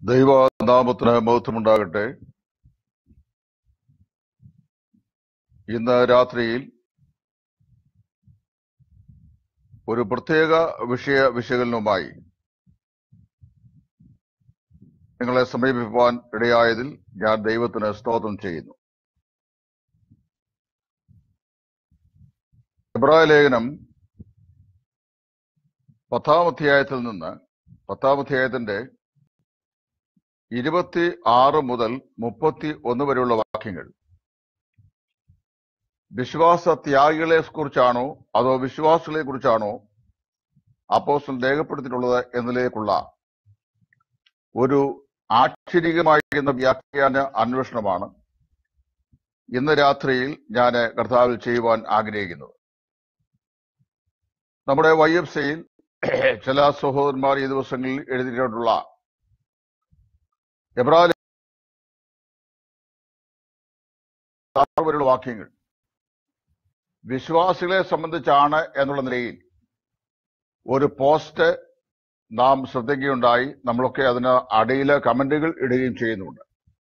ദൈവനാമത്തിന് മഹത്വമുണ്ടാകട്ടെ ഇന്ന് രാത്രിയിൽ ഒരു പ്രത്യേക വിഷയ വിശകലനവുമായി നിങ്ങളെ സമീപിക്കുവാൻ ഇടയായതിൽ ഞാൻ ദൈവത്തിന് സ്തോത്രം ചെയ്യുന്നു എബ്രായ ലേഖനം പത്താം അധ്യായത്തിൽ നിന്ന് പത്താം അധ്യായത്തിന്റെ ഇരുപത്തി ആറ് മുതൽ മുപ്പത്തി ഒന്ന് വരെയുള്ള വാക്യങ്ങൾ വിശ്വാസ ത്യാഗികളെ കുറിച്ചാണോ അതോ വിശ്വാസികളെ കുറിച്ചാണോ അപ്പോസ്റ്റൽ രേഖപ്പെടുത്തിയിട്ടുള്ളത് എന്നതിലേക്കുള്ള ഒരു ആക്ഷരികമായിരിക്കുന്ന വ്യാഖ്യാന അന്വേഷണമാണ് ഇന്ന് രാത്രിയിൽ ഞാൻ കർത്താവിൽ ചെയ്യുവാൻ ആഗ്രഹിക്കുന്നത് നമ്മുടെ വൈ എഫ് സിയിൽ ചില സഹോദരന്മാർ ഈ ദിവസങ്ങളിൽ എഴുതിയിട്ടുള്ള എബ്രാഹിം വരെയുള്ള വാക്യങ്ങൾ വിശ്വാസികളെ സംബന്ധിച്ചാണ് എന്നുള്ള നിലയിൽ ഒരു പോസ്റ്റ് നാം ശ്രദ്ധിക്കുകയുണ്ടായി നമ്മളൊക്കെ അതിന് അടിയിൽ കമന്റുകൾ ഇടുകയും ചെയ്യുന്നുണ്ട്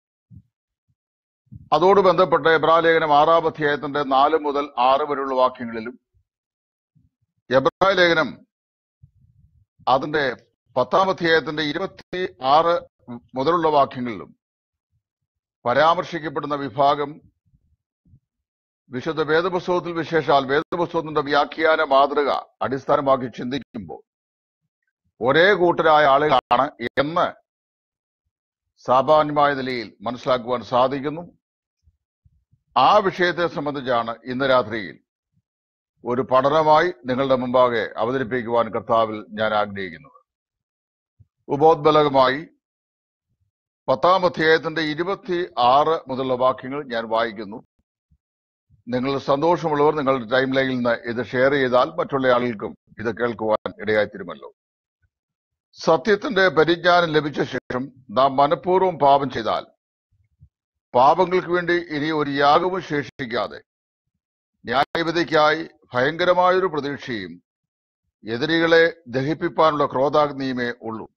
അതോട് ബന്ധപ്പെട്ട് എബ്രാലേഖനം ആറാം അധ്യായത്തിന്റെ നാല് മുതൽ ആറ് വരെയുള്ള വാക്യങ്ങളിലും എബ്രായ ലേഖനം അതിന്റെ പത്താം അധ്യായത്തിന്റെ ഇരുപത്തി ആറ് മുതലുള്ള വാക്യങ്ങളിലും പരാമർശിക്കപ്പെടുന്ന വിഭാഗം വിശുദ്ധ വേദപുസ്തകത്തിൽ വിശേഷാൽ വേദപുസ്തകത്തിന്റെ വ്യാഖ്യാന മാതൃക അടിസ്ഥാനമാക്കി ചിന്തിക്കുമ്പോൾ ഒരേ കൂട്ടരായ ആളുകളാണ് എന്ന് സാമാന്യമായ നിലയിൽ മനസ്സിലാക്കുവാൻ സാധിക്കുന്നു ആ വിഷയത്തെ സംബന്ധിച്ചാണ് ഇന്ന് രാത്രിയിൽ ഒരു പഠനമായി നിങ്ങളുടെ മുമ്പാകെ അവതരിപ്പിക്കുവാൻ കർത്താവിൽ ഞാൻ ആഗ്രഹിക്കുന്നത് ഉപോദ്ബലകമായി പത്താം അധ്യായത്തിന്റെ ഇരുപത്തി ആറ് മുതലുള്ള വാക്യങ്ങൾ ഞാൻ വായിക്കുന്നു നിങ്ങൾ സന്തോഷമുള്ളവർ നിങ്ങളുടെ ടൈം ലൈനിൽ നിന്ന് ഇത് ഷെയർ ചെയ്താൽ മറ്റുള്ള ആളുകൾക്കും ഇത് കേൾക്കുവാൻ ഇടയായിത്തീരുമല്ലോ സത്യത്തിന്റെ പരിജ്ഞാനം ലഭിച്ച ശേഷം നാം മനഃപൂർവ്വം പാപം ചെയ്താൽ പാപങ്ങൾക്ക് വേണ്ടി ഇനി ഒരു യാഗവും ശേഷിക്കാതെ ന്യായവിധിക്കായി ഭയങ്കരമായൊരു പ്രതീക്ഷയും എതിരികളെ ദഹിപ്പിക്കാനുള്ള ക്രോധാഗ്നിയുമേ ഉള്ളൂ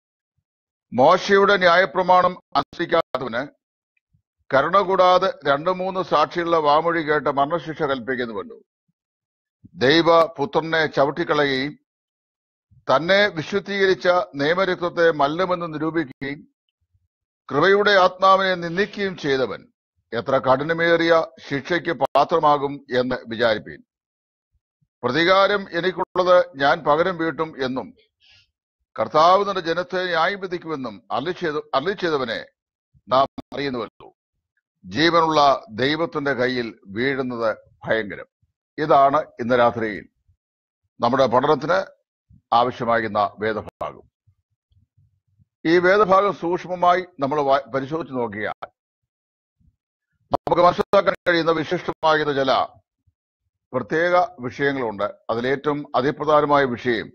മോശയുടെ ന്യായപ്രമാണം അനുസരിക്കാത്തവന് കരുണ കൂടാതെ രണ്ടു മൂന്ന് സാക്ഷികളുടെ വാമൊഴി കേട്ട് മരണശിക്ഷ കൽപ്പിക്കുന്നുവല്ലോ ദൈവ പുത്രനെ ചവിട്ടിക്കളയുകയും തന്നെ വിശുദ്ധീകരിച്ച നിയമരക്തത്തെ മല്ലമെന്ന് നിരൂപിക്കുകയും കൃപയുടെ ആത്മാവിനെ നിന്ദിക്കുകയും ചെയ്തവൻ എത്ര കഠിനമേറിയ ശിക്ഷയ്ക്ക് പാത്രമാകും എന്ന് വിചാരിപ്പീൻ പ്രതികാരം എനിക്കുള്ളത് ഞാൻ പകരം വീട്ടും എന്നും കർത്താവ് തന്റെ ജനത്തെ ന്യായം വിധിക്കുമെന്നും അരളി ചെയ്ത അരളി ചെയ്തവനെ നാം അറിയുന്നുവല്ലോ ജീവനുള്ള ദൈവത്തിന്റെ കയ്യിൽ വീഴുന്നത് ഭയങ്കരം ഇതാണ് ഇന്ന് രാത്രിയിൽ നമ്മുടെ പഠനത്തിന് ആവശ്യമാകുന്ന വേദഭാഗം ഈ വേദഭാഗം സൂക്ഷ്മമായി നമ്മൾ വാ- പരിശോധിച്ച് നോക്കിയാൽ നമുക്ക് മനസ്സിലാക്കാൻ കഴിയുന്ന വിശിഷ്ടമാകുന്ന ചില പ്രത്യേക വിഷയങ്ങളുണ്ട് അതിലേറ്റവും അതിപ്രധാനമായ വിഷയം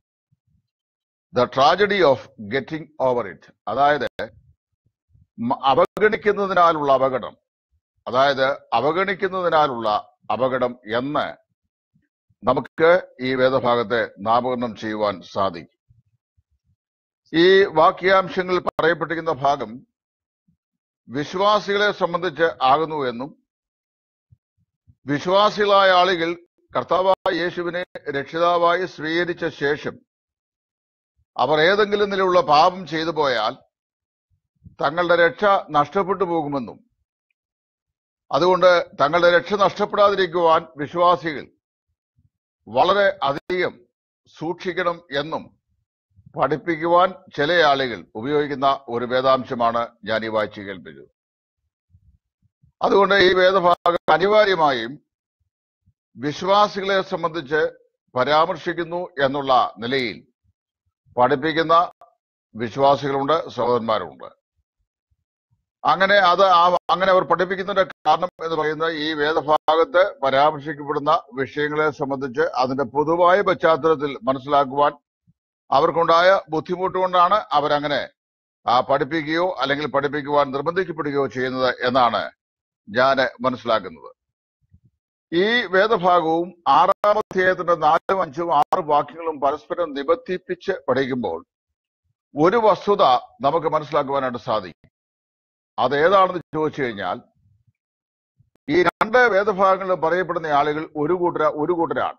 the tragedy of getting over it അതായത് മ- അവഗണിക്കുന്നതിനാലുള്ള അപകടം അതായത് അവഗണിക്കുന്നതിനാലുള്ള അപകടം എന്ന് നമുക്ക് ഈ വേദഭാഗത്തെ നാമകരണം ചെയ്യുവാൻ സാധിക്കും ഈ വാക്യാംശങ്ങളിൽ പറയപ്പെട്ടിരിക്കുന്ന ഭാഗം വിശ്വാസികളെ സംബന്ധിച്ച് ആകുന്നു എന്നും വിശ്വാസികളായ ആളുകൾ കർത്താവായ യേശുവിനെ രക്ഷിതാവായി സ്വീകരിച്ച ശേഷം അവർ ഏതെങ്കിലും നിലയുള്ള പാപം ചെയ്തു പോയാൽ തങ്ങളുടെ രക്ഷ നഷ്ടപ്പെട്ടു പോകുമെന്നും അതുകൊണ്ട് തങ്ങളുടെ രക്ഷ നഷ്ടപ്പെടാതിരിക്കുവാൻ വിശ്വാസികൾ വളരെ അധികം സൂക്ഷിക്കണം എന്നും പഠിപ്പിക്കുവാൻ ചില ആളുകൾ ഉപയോഗിക്കുന്ന ഒരു വേദാംശമാണ് ഞാൻ ഈ വായിച്ചു കേൾപ്പിച്ചത് അതുകൊണ്ട് ഈ വേദഭാഗം അനിവാര്യമായും വിശ്വാസികളെ സംബന്ധിച്ച് പരാമർശിക്കുന്നു എന്നുള്ള നിലയിൽ പഠിപ്പിക്കുന്ന വിശ്വാസികളുണ്ട് സഹോദരന്മാരുണ്ട് അങ്ങനെ അത് ആ അങ്ങനെ അവർ പഠിപ്പിക്കുന്നതിന്റെ കാരണം എന്ന് പറയുന്നത് ഈ വേദഭാഗത്ത് പരാമർശിക്കപ്പെടുന്ന വിഷയങ്ങളെ സംബന്ധിച്ച് അതിന്റെ പൊതുവായ പശ്ചാത്തലത്തിൽ മനസ്സിലാക്കുവാൻ അവർക്കുണ്ടായ ബുദ്ധിമുട്ട് കൊണ്ടാണ് അവരങ്ങനെ ആ, പഠിപ്പിക്കുകയോ അല്ലെങ്കിൽ പഠിപ്പിക്കുവാൻ നിർബന്ധിക്കപ്പെടുകയോ ചെയ്യുന്നത് എന്നാണ് ഞാൻ മനസ്സിലാക്കുന്നത് ഈ വേദഭാഗവും ആറാം അധ്യായത്തിന്റെ നാലും അഞ്ചും ആറ് വാക്യങ്ങളും പരസ്പരം നിബന്ധിപ്പിച്ച് പഠിക്കുമ്പോൾ ഒരു വസ്തുത നമുക്ക് മനസ്സിലാക്കുവാനായിട്ട് സാധിക്കും അതേതാണെന്ന് ചോദിച്ചു കഴിഞ്ഞാൽ ഈ രണ്ട് വേദഭാഗങ്ങളിലും പറയപ്പെടുന്ന ആളുകൾ ഒരു കൂട്ടര ഒരു കൂട്ടരാണ്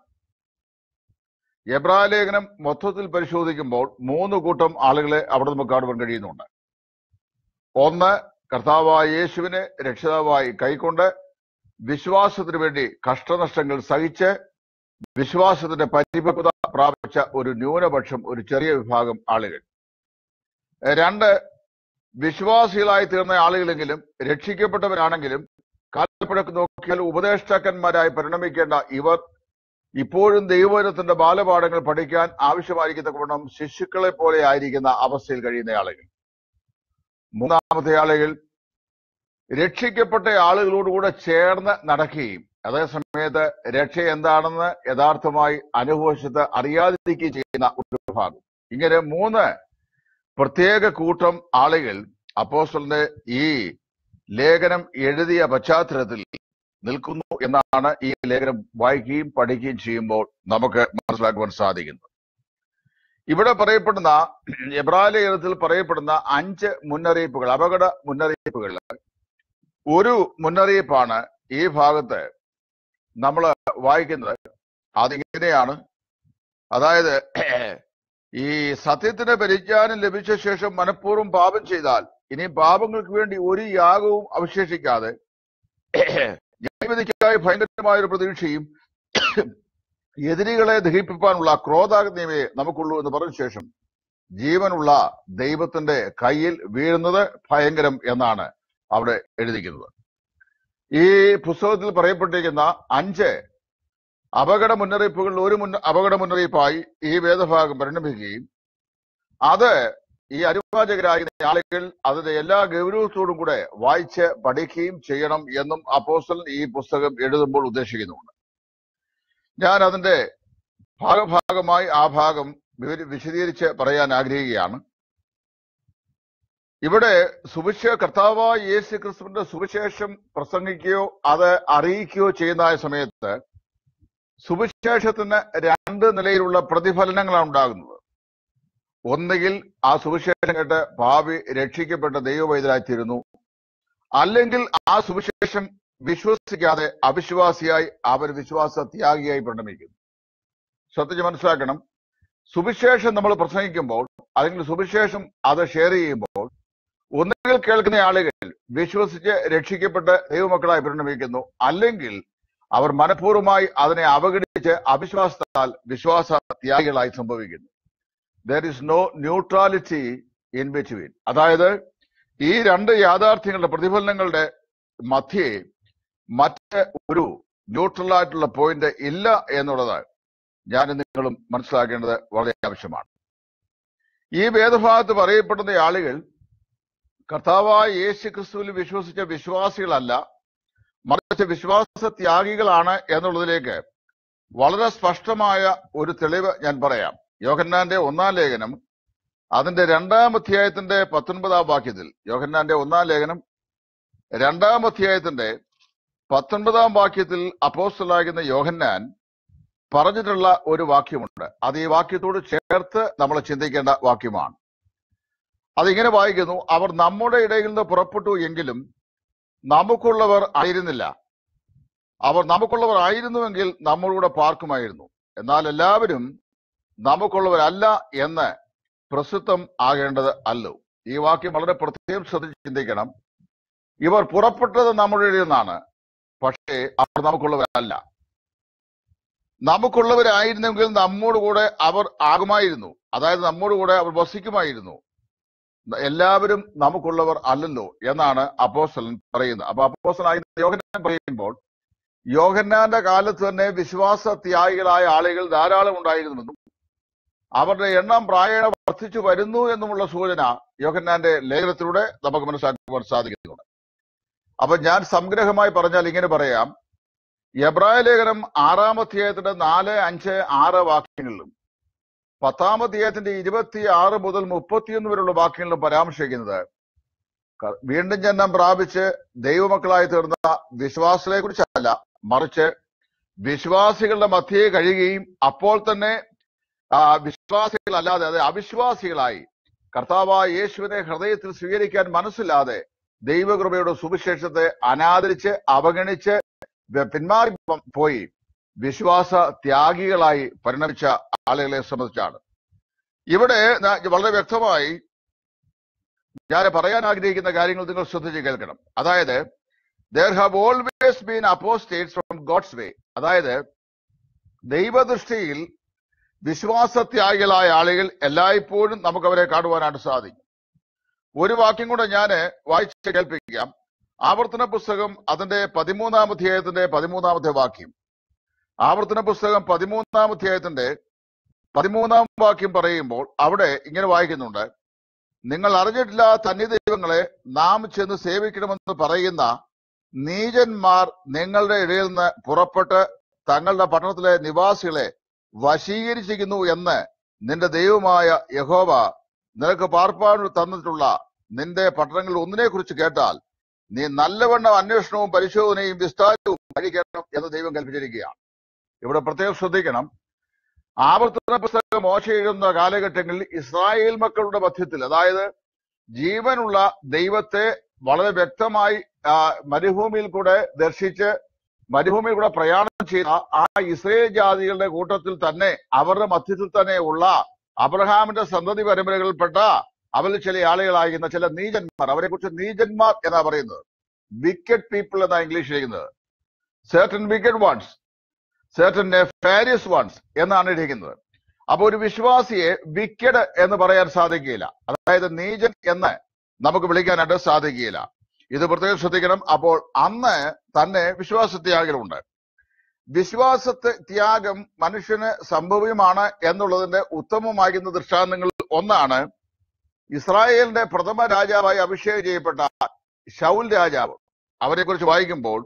എബ്രാ ലേഖനം മൊത്തത്തിൽ പരിശോധിക്കുമ്പോൾ മൂന്ന് കൂട്ടം ആളുകളെ അവിടെ നമുക്ക് കാണുവാൻ കഴിയുന്നുണ്ട് ഒന്ന് കർത്താവായ യേശുവിനെ രക്ഷിതാവായി കൈക്കൊണ്ട് വിശ്വാസത്തിന് വേണ്ടി കഷ്ടനഷ്ടങ്ങൾ സഹിച്ച് വിശ്വാസത്തിന്റെ പരിപക്വത പ്രാപിച്ച ഒരു ന്യൂനപക്ഷം ഒരു ചെറിയ വിഭാഗം ആളുകൾ രണ്ട് വിശ്വാസികളായി തീർന്ന ആളുകളെങ്കിലും രക്ഷിക്കപ്പെട്ടവരാണെങ്കിലും കാലപ്പഴക്കം നോക്കിയാൽ ഉപദേഷ്ടാക്കന്മാരായി പരിണമിക്കേണ്ട ഇവർ ഇപ്പോഴും ദൈവവചനത്തിന്റെ ബാലപാഠങ്ങൾ പഠിക്കാൻ ആവശ്യമായിരിക്കത്തക്കവണ്ണം ശിശുക്കളെ പോലെ ആയിരിക്കുന്ന അവസ്ഥയിൽ കഴിയുന്ന ആളുകൾ മൂന്നാമത്തെ ആളുകൾ രക്ഷിക്കപ്പെട്ട ആളുകളോടുകൂടെ ചേർന്ന് നടക്കുകയും അതേ സമയത്ത് രക്ഷ എന്താണെന്ന് യഥാർത്ഥമായി അനുഭവിച്ചത് അറിയാതിരിക്കുകയും ചെയ്യുന്ന ഒരു വിഭാഗം ഇങ്ങനെ മൂന്ന് പ്രത്യേക കൂട്ടം ആളുകൾ അപ്പോസ്റ്റലിന്റെ ഈ ലേഖനം എഴുതിയ പശ്ചാത്തലത്തിൽ നിൽക്കുന്നു എന്നാണ് ഈ ലേഖനം വായിക്കുകയും പഠിക്കുകയും ചെയ്യുമ്പോൾ നമുക്ക് മനസ്സിലാക്കുവാൻ സാധിക്കുന്നത് ഇവിടെ പറയപ്പെടുന്ന എബ്രാലേഖനത്തിൽ പറയപ്പെടുന്ന അഞ്ച് മുന്നറിയിപ്പുകൾ അപകട മുന്നറിയിപ്പുകൾ ഒരു മുന്നറിയിപ്പാണ് ഈ ഭാഗത്ത് നമ്മൾ വായിക്കുന്നത് അതിങ്ങനെയാണ് അതായത് ഈ സത്യത്തിന്റെ പരിജ്ഞാനം ലഭിച്ച ശേഷം മനഃപൂർവ്വം പാപം ചെയ്താൽ ഇനി പാപങ്ങൾക്ക് വേണ്ടി ഒരു യാഗവും അവശേഷിക്കാതെ ന്യായവിധിക്കായി ഭയങ്കരമായ ഒരു പ്രതീക്ഷയും എതിരികളെ ദഹിപ്പിക്കാനുള്ള ക്രോധാഗ്നിയെ നമുക്കുള്ളൂ എന്ന് പറഞ്ഞ ശേഷം ജീവനുള്ള ദൈവത്തിന്റെ കയ്യിൽ വീഴുന്നത് ഭയങ്കരം എന്നാണ് അവിടെ എഴുതിക്കുന്നത് ഈ പുസ്തകത്തിൽ പറയപ്പെട്ടിരിക്കുന്ന അഞ്ച് അപകട മുന്നറിയിപ്പുകളിൽ ഒരു മുന്ന അപകട മുന്നറിയിപ്പായി ഈ വേദഭാഗം പരിണമിക്കുകയും അത് ഈ അനുവാചകരായിരുന്ന ആളുകൾ അതിന്റെ എല്ലാ ഗൗരവത്തോടും കൂടെ വായിച്ച് പഠിക്കുകയും ചെയ്യണം എന്നും അപ്പോസ്റ്റൽ ഈ പുസ്തകം എഴുതുമ്പോൾ ഉദ്ദേശിക്കുന്നുണ്ട് ഞാൻ അതിന്റെ ഭാഗഭാഗമായി ആ ഭാഗം വിവരി- വിശദീകരിച്ച് പറയാൻ ആഗ്രഹിക്കുകയാണ് ഇവിടെ സുവിശേഷ കർത്താവായ യേശു ക്രിസ്തുവിന്റെ സുവിശേഷം പ്രസംഗിക്കുകയോ അത് അറിയിക്കുകയോ ചെയ്യുന്ന സമയത്ത് സുവിശേഷത്തിന് രണ്ട് നിലയിലുള്ള പ്രതിഫലനങ്ങളാണ് ഉണ്ടാകുന്നത് ഒന്നുകിൽ ആ സുവിശേഷം കേട്ട് ഭാവി രക്ഷിക്കപ്പെട്ട ദൈവവൈദ്യരായിത്തീരുന്നു അല്ലെങ്കിൽ ആ സുവിശേഷം വിശ്വസിക്കാതെ അവിശ്വാസിയായി അവർ വിശ്വാസ ത്യാഗിയായി പരിണമിക്കുന്നു ശ്രദ്ധിച്ച് മനസ്സിലാക്കണം സുവിശേഷം നമ്മൾ പ്രസംഗിക്കുമ്പോൾ അല്ലെങ്കിൽ സുവിശേഷം അത് ഷെയർ ചെയ്യുമ്പോൾ ഒന്നുകിൽ കേൾക്കുന്ന ആളുകൾ വിശ്വസിച്ച് രക്ഷിക്കപ്പെട്ട് ദൈവമക്കളായി പരിണമിക്കുന്നു അല്ലെങ്കിൽ അവർ മനഃപൂർവ്വമായി അതിനെ അവഗണിച്ച് അവിശ്വാസത്താൽ വിശ്വാസ ത്യാഗികളായി സംഭവിക്കുന്നു there is no neutrality in between അതായത് ഈ രണ്ട് യാഥാർത്ഥ്യങ്ങളുടെ പ്രതിഫലനങ്ങളുടെ മധ്യേ മറ്റ് ഒരു ന്യൂട്രൽ ആയിട്ടുള്ള പോയിന്റ് ഇല്ല എന്നുള്ളത് ഞാൻ നിങ്ങളും മനസ്സിലാക്കേണ്ടത് വളരെ ആവശ്യമാണ് ഈ വേദഭാഗത്ത് പറയപ്പെടുന്ന ആളുകൾ കർത്താവായ യേശു ക്രിസ്തുവിൽ വിശ്വസിച്ച വിശ്വാസികളല്ല മറിച്ച് വിശ്വാസ ത്യാഗികളാണ് എന്നുള്ളതിലേക്ക് വളരെ സ്പഷ്ടമായ ഒരു തെളിവ് ഞാൻ പറയാം യോഹന്നാന്റെ ഒന്നാം ലേഖനം അതിന്റെ രണ്ടാം അധ്യായത്തിന്റെ പത്തൊൻപതാം വാക്യത്തിൽ യോഹന്നാന്റെ ഒന്നാം ലേഖനം രണ്ടാം അധ്യായത്തിന്റെ പത്തൊൻപതാം വാക്യത്തിൽ അപ്പോസ്റ്റലാകുന്ന യോഹന്നാൻ പറഞ്ഞിട്ടുള്ള ഒരു വാക്യമുണ്ട് അത് ഈ വാക്യത്തോട് ചേർത്ത് നമ്മൾ ചിന്തിക്കേണ്ട വാക്യമാണ് അതിങ്ങനെ വായിക്കുന്നു അവർ നമ്മുടെ ഇടയിൽ നിന്ന് പുറപ്പെട്ടു എങ്കിലും നമുക്കുള്ളവർ ആയിരുന്നില്ല അവർ നമുക്കുള്ളവർ ആയിരുന്നുവെങ്കിൽ നമ്മളുടെ പാർക്കുമായിരുന്നു എന്നാൽ എല്ലാവരും നമുക്കുള്ളവരല്ല എന്ന് പ്രസിദ്ധം ആകേണ്ടത് അല്ലോ ഈ വാക്യം വളരെ പ്രത്യേകം ശ്രദ്ധിച്ച് ചിന്തിക്കണം ഇവർ പുറപ്പെട്ടത് നമ്മുടെ ഇടയിൽ നിന്നാണ് പക്ഷേ അവർ നമുക്കുള്ളവരല്ല നമുക്കുള്ളവരായിരുന്നെങ്കിൽ നമ്മോട് കൂടെ അവർ ആകുമായിരുന്നു അതായത് നമ്മോട് കൂടെ അവർ വസിക്കുമായിരുന്നു എല്ലാവരും നമുക്കുള്ളവർ അല്ലല്ലോ എന്നാണ് അപ്പോസ്റ്റലൻ പറയുന്നത് അപ്പൊ അപ്പോസ്റ്റലായി യോഹന്നാൻ പറയുമ്പോൾ യോഹന്നാന്റെ കാലത്ത് തന്നെ വിശ്വാസ ത്യാഗികളായ ആളുകൾ ധാരാളം ഉണ്ടായിരുന്നുവെന്നും അവരുടെ എണ്ണം പ്രായണ വർദ്ധിച്ചു വരുന്നു എന്നുമുള്ള സൂചന യോഹന്നാന്റെ ലേഖനത്തിലൂടെ നമുക്ക് മനസ്സിലാക്കുവാൻ സാധിക്കുന്നുണ്ട് അപ്പൊ ഞാൻ സംഗ്രഹമായി പറഞ്ഞാൽ ഇങ്ങനെ പറയാം എബ്രായ ലേഖനം ആറാം അധ്യായത്തിന്റെ നാല് അഞ്ച് ആറ് വാക്യങ്ങളിലും പത്താം അധ്യായത്തിന്റെ ഇരുപത്തി ആറ് മുതൽ മുപ്പത്തിയൊന്ന് വരെയുള്ള വാക്യങ്ങളിലും പരാമർശിക്കുന്നത് ക- വീണ്ടും ജന്മം പ്രാപിച്ച് ദൈവമക്കളായി തീർന്ന വിശ്വാസികളെ കുറിച്ചല്ല മറിച്ച് വിശ്വാസികളുടെ മധ്യേ കഴിയുകയും അപ്പോൾ തന്നെ ആ, വിശ്വാസികളല്ലാതെ അത് അവിശ്വാസികളായി കർത്താവായ യേശുവിനെ ഹൃദയത്തിൽ സ്വീകരിക്കാൻ മനസ്സില്ലാതെ ദൈവകൃപയുടെ സുവിശേഷത്തെ അനാദരിച്ച് അവഗണിച്ച് വ- പിന്മാറി പോ- പോയി വിശ്വാസ ത്യാഗികളായി പരിണമിച്ച ആളുകളെ സംബന്ധിച്ചാണ് ഇവിടെ ന- വളരെ വ്യക്തമായി ഞാൻ പറയാൻ ആഗ്രഹിക്കുന്ന കാര്യങ്ങൾ നിങ്ങൾ ശ്രദ്ധിച്ച് കേൾക്കണം അതായത് there have always been apostates from God's way അതായത് ദൈവദൃഷ്ടിയിൽ വിശ്വാസത്യാഗികളായ ആളുകൾ എല്ലായ്പ്പോഴും നമുക്ക് അവരെ കാണുവാനായിട്ട് സാധിക്കും ഒരു വാക്യം കൂടെ ഞാൻ വായിച്ച് കേൾപ്പിക്കാം ആവർത്തന പുസ്തകം അതിന്റെ പതിമൂന്നാം അധ്യായത്തിന്റെ പതിമൂന്നാമത്തെ വാക്യം ആവർത്തന പുസ്തകം പതിമൂന്നാം അധ്യായത്തിന്റെ പതിമൂന്നാം വാക്യം പറയുമ്പോൾ അവിടെ ഇങ്ങനെ വായിക്കുന്നുണ്ട് നിങ്ങൾ അറിഞ്ഞിട്ടില്ലാത്ത അന്യദൈവങ്ങളെ നാം ചെന്ന് സേവിക്കണമെന്ന് പറയുന്ന നീചന്മാർ നിങ്ങളുടെ ഇടയിൽ നിന്ന് പുറപ്പെട്ട് തങ്ങളുടെ പട്ടണത്തിലെ നിവാസികളെ വശീകരിച്ചിരിക്കുന്നു എന്ന് നിന്റെ ദൈവമായ യഹോവ നിനക്ക് പാർപ്പാൻ തന്നിട്ടുള്ള നിന്റെ പട്ടണങ്ങളിൽ ഒന്നിനെ കുറിച്ച് കേട്ടാൽ നീ നല്ലവണ്ണം അന്വേഷണവും പരിശോധനയും വിസ്താരവും കഴിക്കണം എന്ന് ദൈവം കൽപ്പിച്ചിരിക്കുകയാണ് ഇവിടെ പ്രത്യേകം ശ്രദ്ധിക്കണം ആവർത്തന പുസ്തകം മോശ എഴുതുന്ന കാലഘട്ടങ്ങളിൽ ഇസ്രായേൽ മക്കളുടെ മധ്യത്തിൽ അതായത് ജീവനുള്ള ദൈവത്തെ വളരെ വ്യക്തമായി ആ, മരുഭൂമിയിൽ കൂടെ ദർശിച്ച് മരുഭൂമിയിൽ കൂടെ പ്രയാണം ചെയ്ത ആ ഇസ്രയേൽ ജാതികളുടെ കൂട്ടത്തിൽ തന്നെ അവരുടെ മധ്യത്തിൽ തന്നെ ഉള്ള അബ്രഹാമിന്റെ സന്തതി പരമ്പരകളിൽപ്പെട്ട അവരിൽ ചില ആളുകളായിരുന്ന ചില നീചന്മാർ അവരെ കുറിച്ച് നീചന്മാർ എന്നാ പറയുന്നത് വിക്കറ്റ് പീപ്പിൾ എന്നാ ഇംഗ്ലീഷ് ചെയ്യുന്നത് certain wicked ones certain nefarious ones എന്നാണ് ഇരിക്കുന്നത് അപ്പൊ ഒരു വിശ്വാസിയെ വിക്കഡ് എന്ന് പറയാൻ സാധിക്കുകയില്ല അതായത് നീചൻ എന്ന് നമുക്ക് വിളിക്കാനായിട്ട് സാധിക്കുകയില്ല ഇത് പ്രത്യേകം ശ്രദ്ധിക്കണം അപ്പോൾ അന്ന് തന്നെ വിശ്വാസത്യാഗങ്ങളുണ്ട് വിശ്വാസത്തെ ത്യാഗം മനുഷ്യന് സംഭവ്യമാണ് എന്നുള്ളതിന്റെ ഉത്തമമാകുന്ന ദൃഷ്ടാന്തങ്ങളിൽ ഒന്നാണ് ഇസ്രായേലിന്റെ പ്രഥമ രാജാവായി അഭിഷേകം ചെയ്യപ്പെട്ട ശൗൽ രാജാവ് അവരെ കുറിച്ച് വായിക്കുമ്പോൾ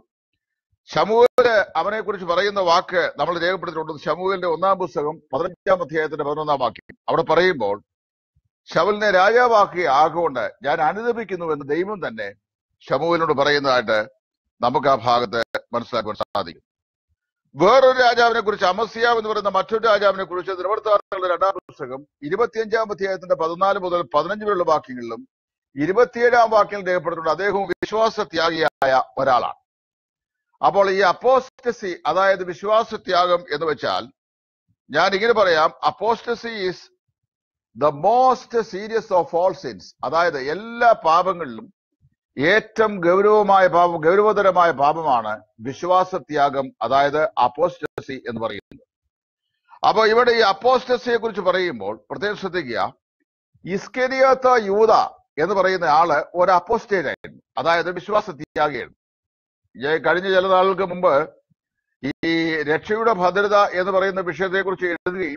ശമൂഹല് അവനെ കുറിച്ച് പറയുന്ന വാക്ക് നമ്മൾ രേഖപ്പെടുത്തിയിട്ടുണ്ട് ശമൂഹലിന്റെ ഒന്നാം പുസ്തകം പതിനഞ്ചാം അധ്യായത്തിന്റെ പതിനൊന്നാം വാക്യം അവിടെ പറയുമ്പോൾ ശവലിനെ രാജാവാക്കി ആകൊണ്ട് ഞാൻ അനുദപിക്കുന്നു എന്ന് ദൈവം തന്നെ ശമൂഹലിനോട് പറയുന്നതായിട്ട് നമുക്ക് ആ ഭാഗത്ത് മനസ്സിലാക്കുവാൻ സാധിക്കും വേറൊരു രാജാവിനെ കുറിച്ച് അമസ്യാവ് എന്ന് പറയുന്ന മറ്റൊരു രാജാവിനെ കുറിച്ച് നിലവർത്താറുകളുടെ രണ്ടാം പുസ്തകം ഇരുപത്തിയഞ്ചാം അധ്യായത്തിന്റെ പതിനാല് മുതൽ പതിനഞ്ച് വരെയുള്ള വാക്യങ്ങളിലും ഇരുപത്തിയേഴാം വാക്യം രേഖപ്പെടുത്തുന്നുണ്ട് അദ്ദേഹവും വിശ്വാസത്യാഗിയായ ഒരാളാണ് അപ്പോൾ ഈ അപ്പോസ്റ്റസി അതായത് വിശ്വാസത്യാഗം എന്ന് വെച്ചാൽ ഞാൻ ഇങ്ങനെ പറയാം apostasy is the most serious of all sins അതായത് എല്ലാ പാപങ്ങളിലും ഏറ്റവും ഗൗരവമായ പാപം ഗൗരവതരമായ പാപമാണ് വിശ്വാസത്യാഗം അതായത് അപ്പോസ്റ്റസി എന്ന് പറയുന്നത് അപ്പൊ ഇവിടെ ഈ അപ്പോസ്റ്റസിയെ കുറിച്ച് പറയുമ്പോൾ പ്രത്യേകം ശ്രദ്ധിക്കുക ഇസ്കരിയാത്ത യൂത എന്ന് പറയുന്ന ആള് ഒരു അപ്പോസ്റ്റേറ്റ് ആയിരുന്നു അതായത് വിശ്വാസത്യാഗിയായിരുന്നു ഈ കഴിഞ്ഞ ചില നാളുകൾക്ക് മുമ്പ് ഈ രക്ഷയുടെ ഭദ്രത എന്ന് പറയുന്ന വിഷയത്തെക്കുറിച്ച് എഴുതുകയും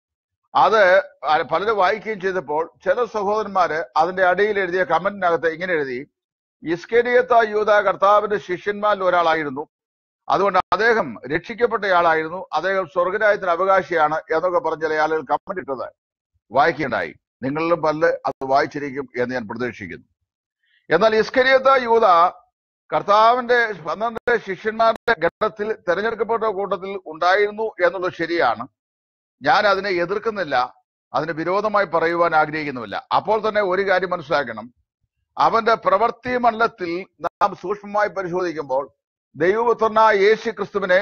അത് പലരും വായിക്കുകയും ചെയ്തപ്പോൾ ചില സഹോദരന്മാര് അതിന്റെ അടിയിൽ എഴുതിയ കമന്റിനകത്ത് ഇങ്ങനെ എഴുതി ഇസ്കരിയത്ത യൂത കർത്താവിന്റെ ശിഷ്യന്മാരിൽ ഒരാളായിരുന്നു അതുകൊണ്ട് അദ്ദേഹം രക്ഷിക്കപ്പെട്ടയാളായിരുന്നു അദ്ദേഹം സ്വർഗരാജ്യത്തിന് അവകാശിയാണ് എന്നൊക്കെ പറഞ്ഞ ചില ആളുകൾ കമന്റ് ഇട്ടത് വായിക്കുകയുണ്ടായി നിങ്ങളിലും പല്ല് അത് വായിച്ചിരിക്കും എന്ന് ഞാൻ പ്രതീക്ഷിക്കുന്നു എന്നാൽ ഇസ്കരിയത്ത യൂത കർത്താവിന്റെ പന്ത്രണ്ട് ശിഷ്യന്മാരുടെ ഘട്ടത്തിൽ തെരഞ്ഞെടുക്കപ്പെട്ട കൂട്ടത്തിൽ ഉണ്ടായിരുന്നു എന്നുള്ളത് ശരിയാണ് ഞാൻ അതിനെ എതിർക്കുന്നില്ല അതിന് വിരോധമായി പറയുവാൻ ആഗ്രഹിക്കുന്നുമില്ല അപ്പോൾ തന്നെ ഒരു കാര്യം മനസ്സിലാക്കണം അവന്റെ പ്രവൃത്തി മണ്ഡലത്തിൽ നാം സൂക്ഷ്മമായി പരിശോധിക്കുമ്പോൾ ദൈവപുത്രനായ യേശു ക്രിസ്തുവിനെ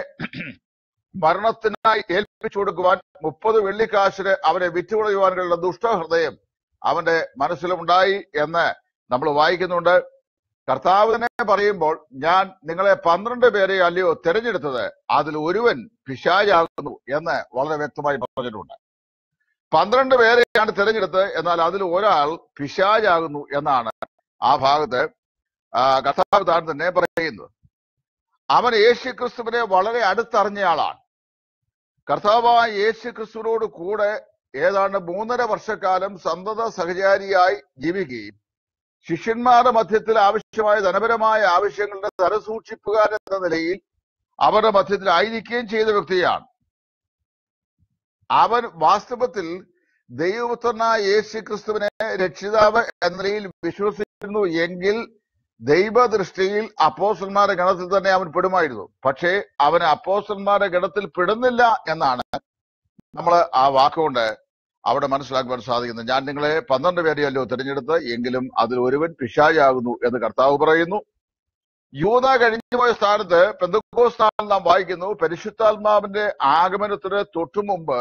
മരണത്തിനായി ഏൽപ്പിച്ചു കൊടുക്കുവാൻ മുപ്പത് വെള്ളിക്കാശിന് അവനെ വിറ്റുകളയുവാനുള്ള ദുഷ്ടഹൃദയം അവന്റെ മനസ്സിലുണ്ടായി എന്ന് നമ്മൾ വായിക്കുന്നുണ്ട് കർത്താവ് തന്നെ പറയുമ്പോൾ ഞാൻ നിങ്ങളെ പന്ത്രണ്ട് പേരെ അല്ലയോ തിരഞ്ഞെടുത്തത് അതിൽ ഒരുവൻ പിശാചാകുന്നു എന്ന് വളരെ വ്യക്തമായി പറഞ്ഞിട്ടുണ്ട് പന്ത്രണ്ട് പേരെയാണ് തിരഞ്ഞെടുത്തത് എന്നാൽ അതിൽ ഒരാൾ പിശാചാകുന്നു എന്നാണ് ആ ഭാഗത്ത് ആ, കർത്താവ് താൻ തന്നെ പറയുന്നത് അവൻ യേശു ക്രിസ്തുവിനെ വളരെ അടുത്തറിഞ്ഞയാളാണ് കർത്താവായ യേശു ക്രിസ്തുവിനോട് കൂടെ ഏതാണ്ട് മൂന്നര വർഷക്കാലം സന്തത സഹചാരിയായി ജീവിക്കുകയും ശിഷ്യന്മാരുടെ മധ്യത്തിൽ ആവശ്യമായ ധനപരമായ ആവശ്യങ്ങളുടെ ധനസൂക്ഷിപ്പുകാരൻ എന്ന നിലയിൽ അവരുടെ മധ്യത്തിൽ ആയിരിക്കുകയും ചെയ്ത വ്യക്തിയാണ് അവൻ വാസ്തവത്തിൽ ദൈവപുത്രനായ യേശു ക്രിസ്തുവിനെ രക്ഷിതാവ് എന്ന നിലയിൽ വിശ്വസിക്കുന്നു എങ്കിൽ ദൈവദൃഷ്ടിയിൽ അപ്പോസ്റ്റന്മാരുടെ ഗണത്തിൽ തന്നെ അവൻ പെടുമായിരുന്നു പക്ഷേ അവന് അപ്പോസ്റ്റന്മാരുടെ ഗണത്തിൽ പെടുന്നില്ല എന്നാണ് നമ്മൾ ആ വാക്കുകൊണ്ട് അവിടെ മനസ്സിലാക്കുവാൻ സാധിക്കുന്നത് ഞാൻ നിങ്ങളെ പന്ത്രണ്ട് പേരെയല്ലോ തിരഞ്ഞെടുത്ത് എങ്കിലും അതിൽ ഒരുവൻ പിശാചാകുന്നു എന്ന് കർത്താവ് പറയുന്നു യൂത കഴിഞ്ഞുപോയ സ്ഥാനത്ത് പെന്തക്കോസ് നാൾ നാം വായിക്കുന്നു പരിശുദ്ധാത്മാവിന്റെ ആഗമനത്തിന് തൊട്ടു മുമ്പ്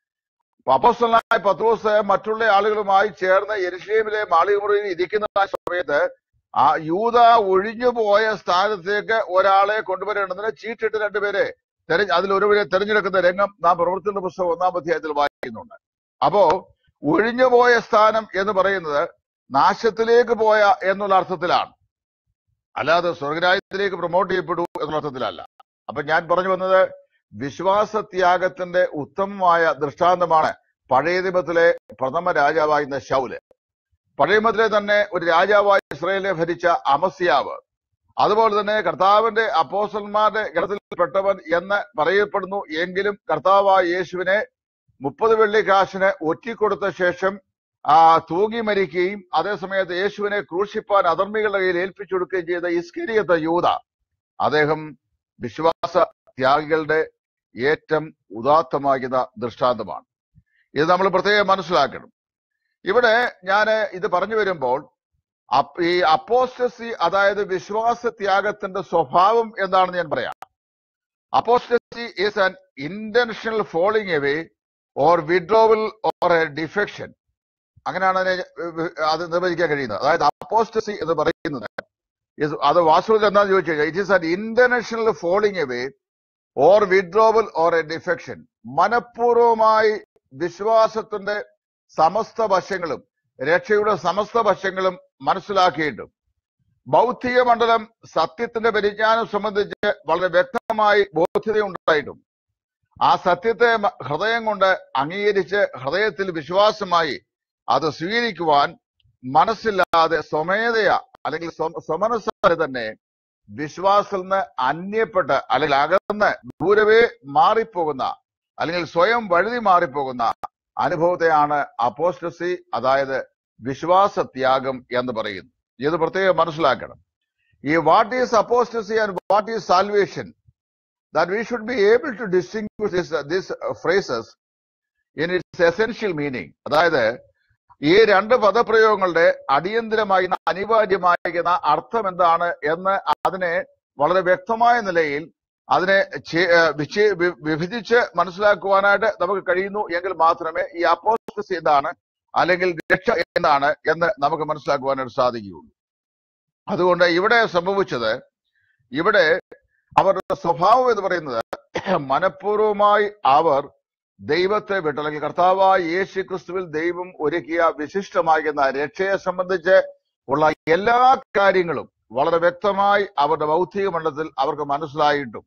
അപ്പോസ്തലനായ പത്രോസ് മറ്റുള്ള ആളുകളുമായി ചേർന്ന് യെരുശലേമിലെ മാളികമുറിയിൽ ഇരിക്കുന്ന ആ സമയത്ത് ആ യൂത ഒഴിഞ്ഞുപോയ സ്ഥാനത്തേക്ക് ഒരാളെ കൊണ്ടുവരേണ്ടതിന് ചീട്ടിട്ട് രണ്ടുപേരെ തെര അതിൽ ഒരുവരെ തെരഞ്ഞെടുക്കുന്ന രംഗം നാം പ്രവർത്തന പുസ്തകം ഒന്നാം അധ്യായത്തിൽ വായിക്കുന്നുണ്ട് അപ്പോ ഒഴിഞ്ഞുപോയ സ്ഥാനം എന്ന് പറയുന്നത് നാശത്തിലേക്ക് പോയ എന്നുള്ള അർത്ഥത്തിലാണ് അല്ലാതെ സ്വർഗരാജ്യത്തിലേക്ക് പ്രൊമോട്ട് ചെയ്യപ്പെടൂ എന്നുള്ള അർത്ഥത്തിലല്ല അപ്പൊ ഞാൻ പറഞ്ഞു വന്നത് വിശ്വാസത്യാഗത്തിന്റെ ഉത്തമമായ ദൃഷ്ടാന്തമാണ് പഴയ നിയമത്തിലെ പ്രഥമ രാജാവായിരുന്ന ശൗല് പഴയ നിയമത്തിലെ തന്നെ ഒരു രാജാവായി ഇസ്രയേലിനെ ഭരിച്ച അമസ്യാവ് അതുപോലെ തന്നെ കർത്താവിന്റെ അപ്പോസന്മാരുടെ ഗണത്തിൽപ്പെട്ടവൻ എന്ന് പറയപ്പെടുന്നു എങ്കിലും കർത്താവായ യേശുവിനെ മുപ്പത് വെള്ളിക്കാശിന് ഒറ്റിക്കൊടുത്ത ശേഷം ആ തൂങ്ങി മരിക്കുകയും അതേസമയത്ത് യേശുവിനെ ക്രൂശിപ്പാൻ അധർമ്മികളുടെ കയ്യിൽ ഏൽപ്പിച്ചു കൊടുക്കുകയും ചെയ്ത ഇസ്കരിയത്ത യൂത അദ്ദേഹം വിശ്വാസ ത്യാഗികളുടെ ഏറ്റവും ഉദാത്തമാകുന്ന ദൃഷ്ടാന്തമാണ് ഇത് നമ്മൾ പ്രത്യേകം മനസ്സിലാക്കണം ഇവിടെ ഞാൻ ഇത് പറഞ്ഞു വരുമ്പോൾ അപ്പ് ഈ അപ്പോസ്റ്റസി അതായത് വിശ്വാസ ത്യാഗത്തിന്റെ സ്വഭാവം എന്താണെന്ന് ഞാൻ പറയാം apostasy is an intentional falling away or withdrawal or a defection അങ്ങനെയാണ് അതിനെ ഏഹ് അത് നിർവചിക്കാൻ കഴിയുന്നത് അതായത് അപ്പോസ്റ്റസി എന്ന് പറയുന്നത് is- അത് വാസ്തവത്തിൽ എന്താണെന്ന് ചോദിച്ചു കഴിഞ്ഞാൽ it is an international falling away or withdrawal or a defection മനഃപൂർവമായി വിശ്വാസത്തിന്റെ സമസ്ത വശങ്ങളും രക്ഷയുടെ സമസ്ത വശങ്ങളും മനസ്സിലാക്കിയിട്ടും ഭൗതിക മണ്ഡലം സത്യത്തിന്റെ പരിജ്ഞാനം സംബന്ധിച്ച് വളരെ വ്യക്തമായി ബോധ്യതയുണ്ടായിട്ടും ആ സത്യത്തെ മ- ഹൃദയം കൊണ്ട് അംഗീകരിച്ച് ഹൃദയത്തിൽ വിശ്വാസമായി അത് സ്വീകരിക്കുവാൻ മനസ്സില്ലാതെ സ്വമേധയ അല്ലെങ്കിൽ സ്വ- സ്വമനസ്സാലെ തന്നെ വിശ്വാസത്തിൽ നിന്ന് അന്യപ്പെട്ട് അല്ലെങ്കിൽ അകന്ന് ദൂരവേ മാറിപ്പോകുന്ന അല്ലെങ്കിൽ സ്വയം വഴുതി മാറിപ്പോകുന്ന അനുഭവത്തെയാണ് അപ്പോസ്റ്റസി അതായത് വിശ്വാസത്യാഗം എന്ന് പറയുന്നത് ഇത് പ്രത്യേകം മനസ്സിലാക്കണം ഈ what is apostasy and what is salvation that we should be able to distinguish this this phrases in its essential meaning അതായത് ഈ രണ്ട് പദപ്രയോഗങ്ങളുടെ അടിയന്തരമായി അനിവാര്യമായിരിക്കുന്ന അർത്ഥം എന്താണ് എന്ന് അതിനെ വളരെ വ്യക്തമായ നിലയിൽ അതിനെ ചെ- ഏഹ് വിച്ച്- വി- വിഭജിച്ച് മനസ്സിലാക്കുവാനായിട്ട് നമുക്ക് കഴിയുന്നു എങ്കിൽ മാത്രമേ ഈ അപ്പോസ്റ്റസി എന്താണ് അല്ലെങ്കിൽ രക്ഷ എന്താണ് എന്ന് നമുക്ക് മനസ്സിലാക്കുവാനായിട്ട് സാധിക്കുകയുള്ളൂ അതുകൊണ്ട് ഇവിടെ സംഭവിച്ചത് ഇവിടെ അവരുടെ സ്വഭാവം എന്ന് പറയുന്നത് മനഃപൂർവമായി അവർ ദൈവത്തെ വിട്ട് അല്ലെങ്കിൽ കർത്താവായ യേശു ക്രിസ്തുവിൽ ദൈവം ഒരുക്കിയ വിശിഷ്ടമാകുന്ന രക്ഷയെ സംബന്ധിച്ച് ഉള്ള എല്ലാ കാര്യങ്ങളും വളരെ വ്യക്തമായി അവരുടെ ഭൗതിക മണ്ഡലത്തിൽ അവർക്ക് മനസ്സിലായിട്ടും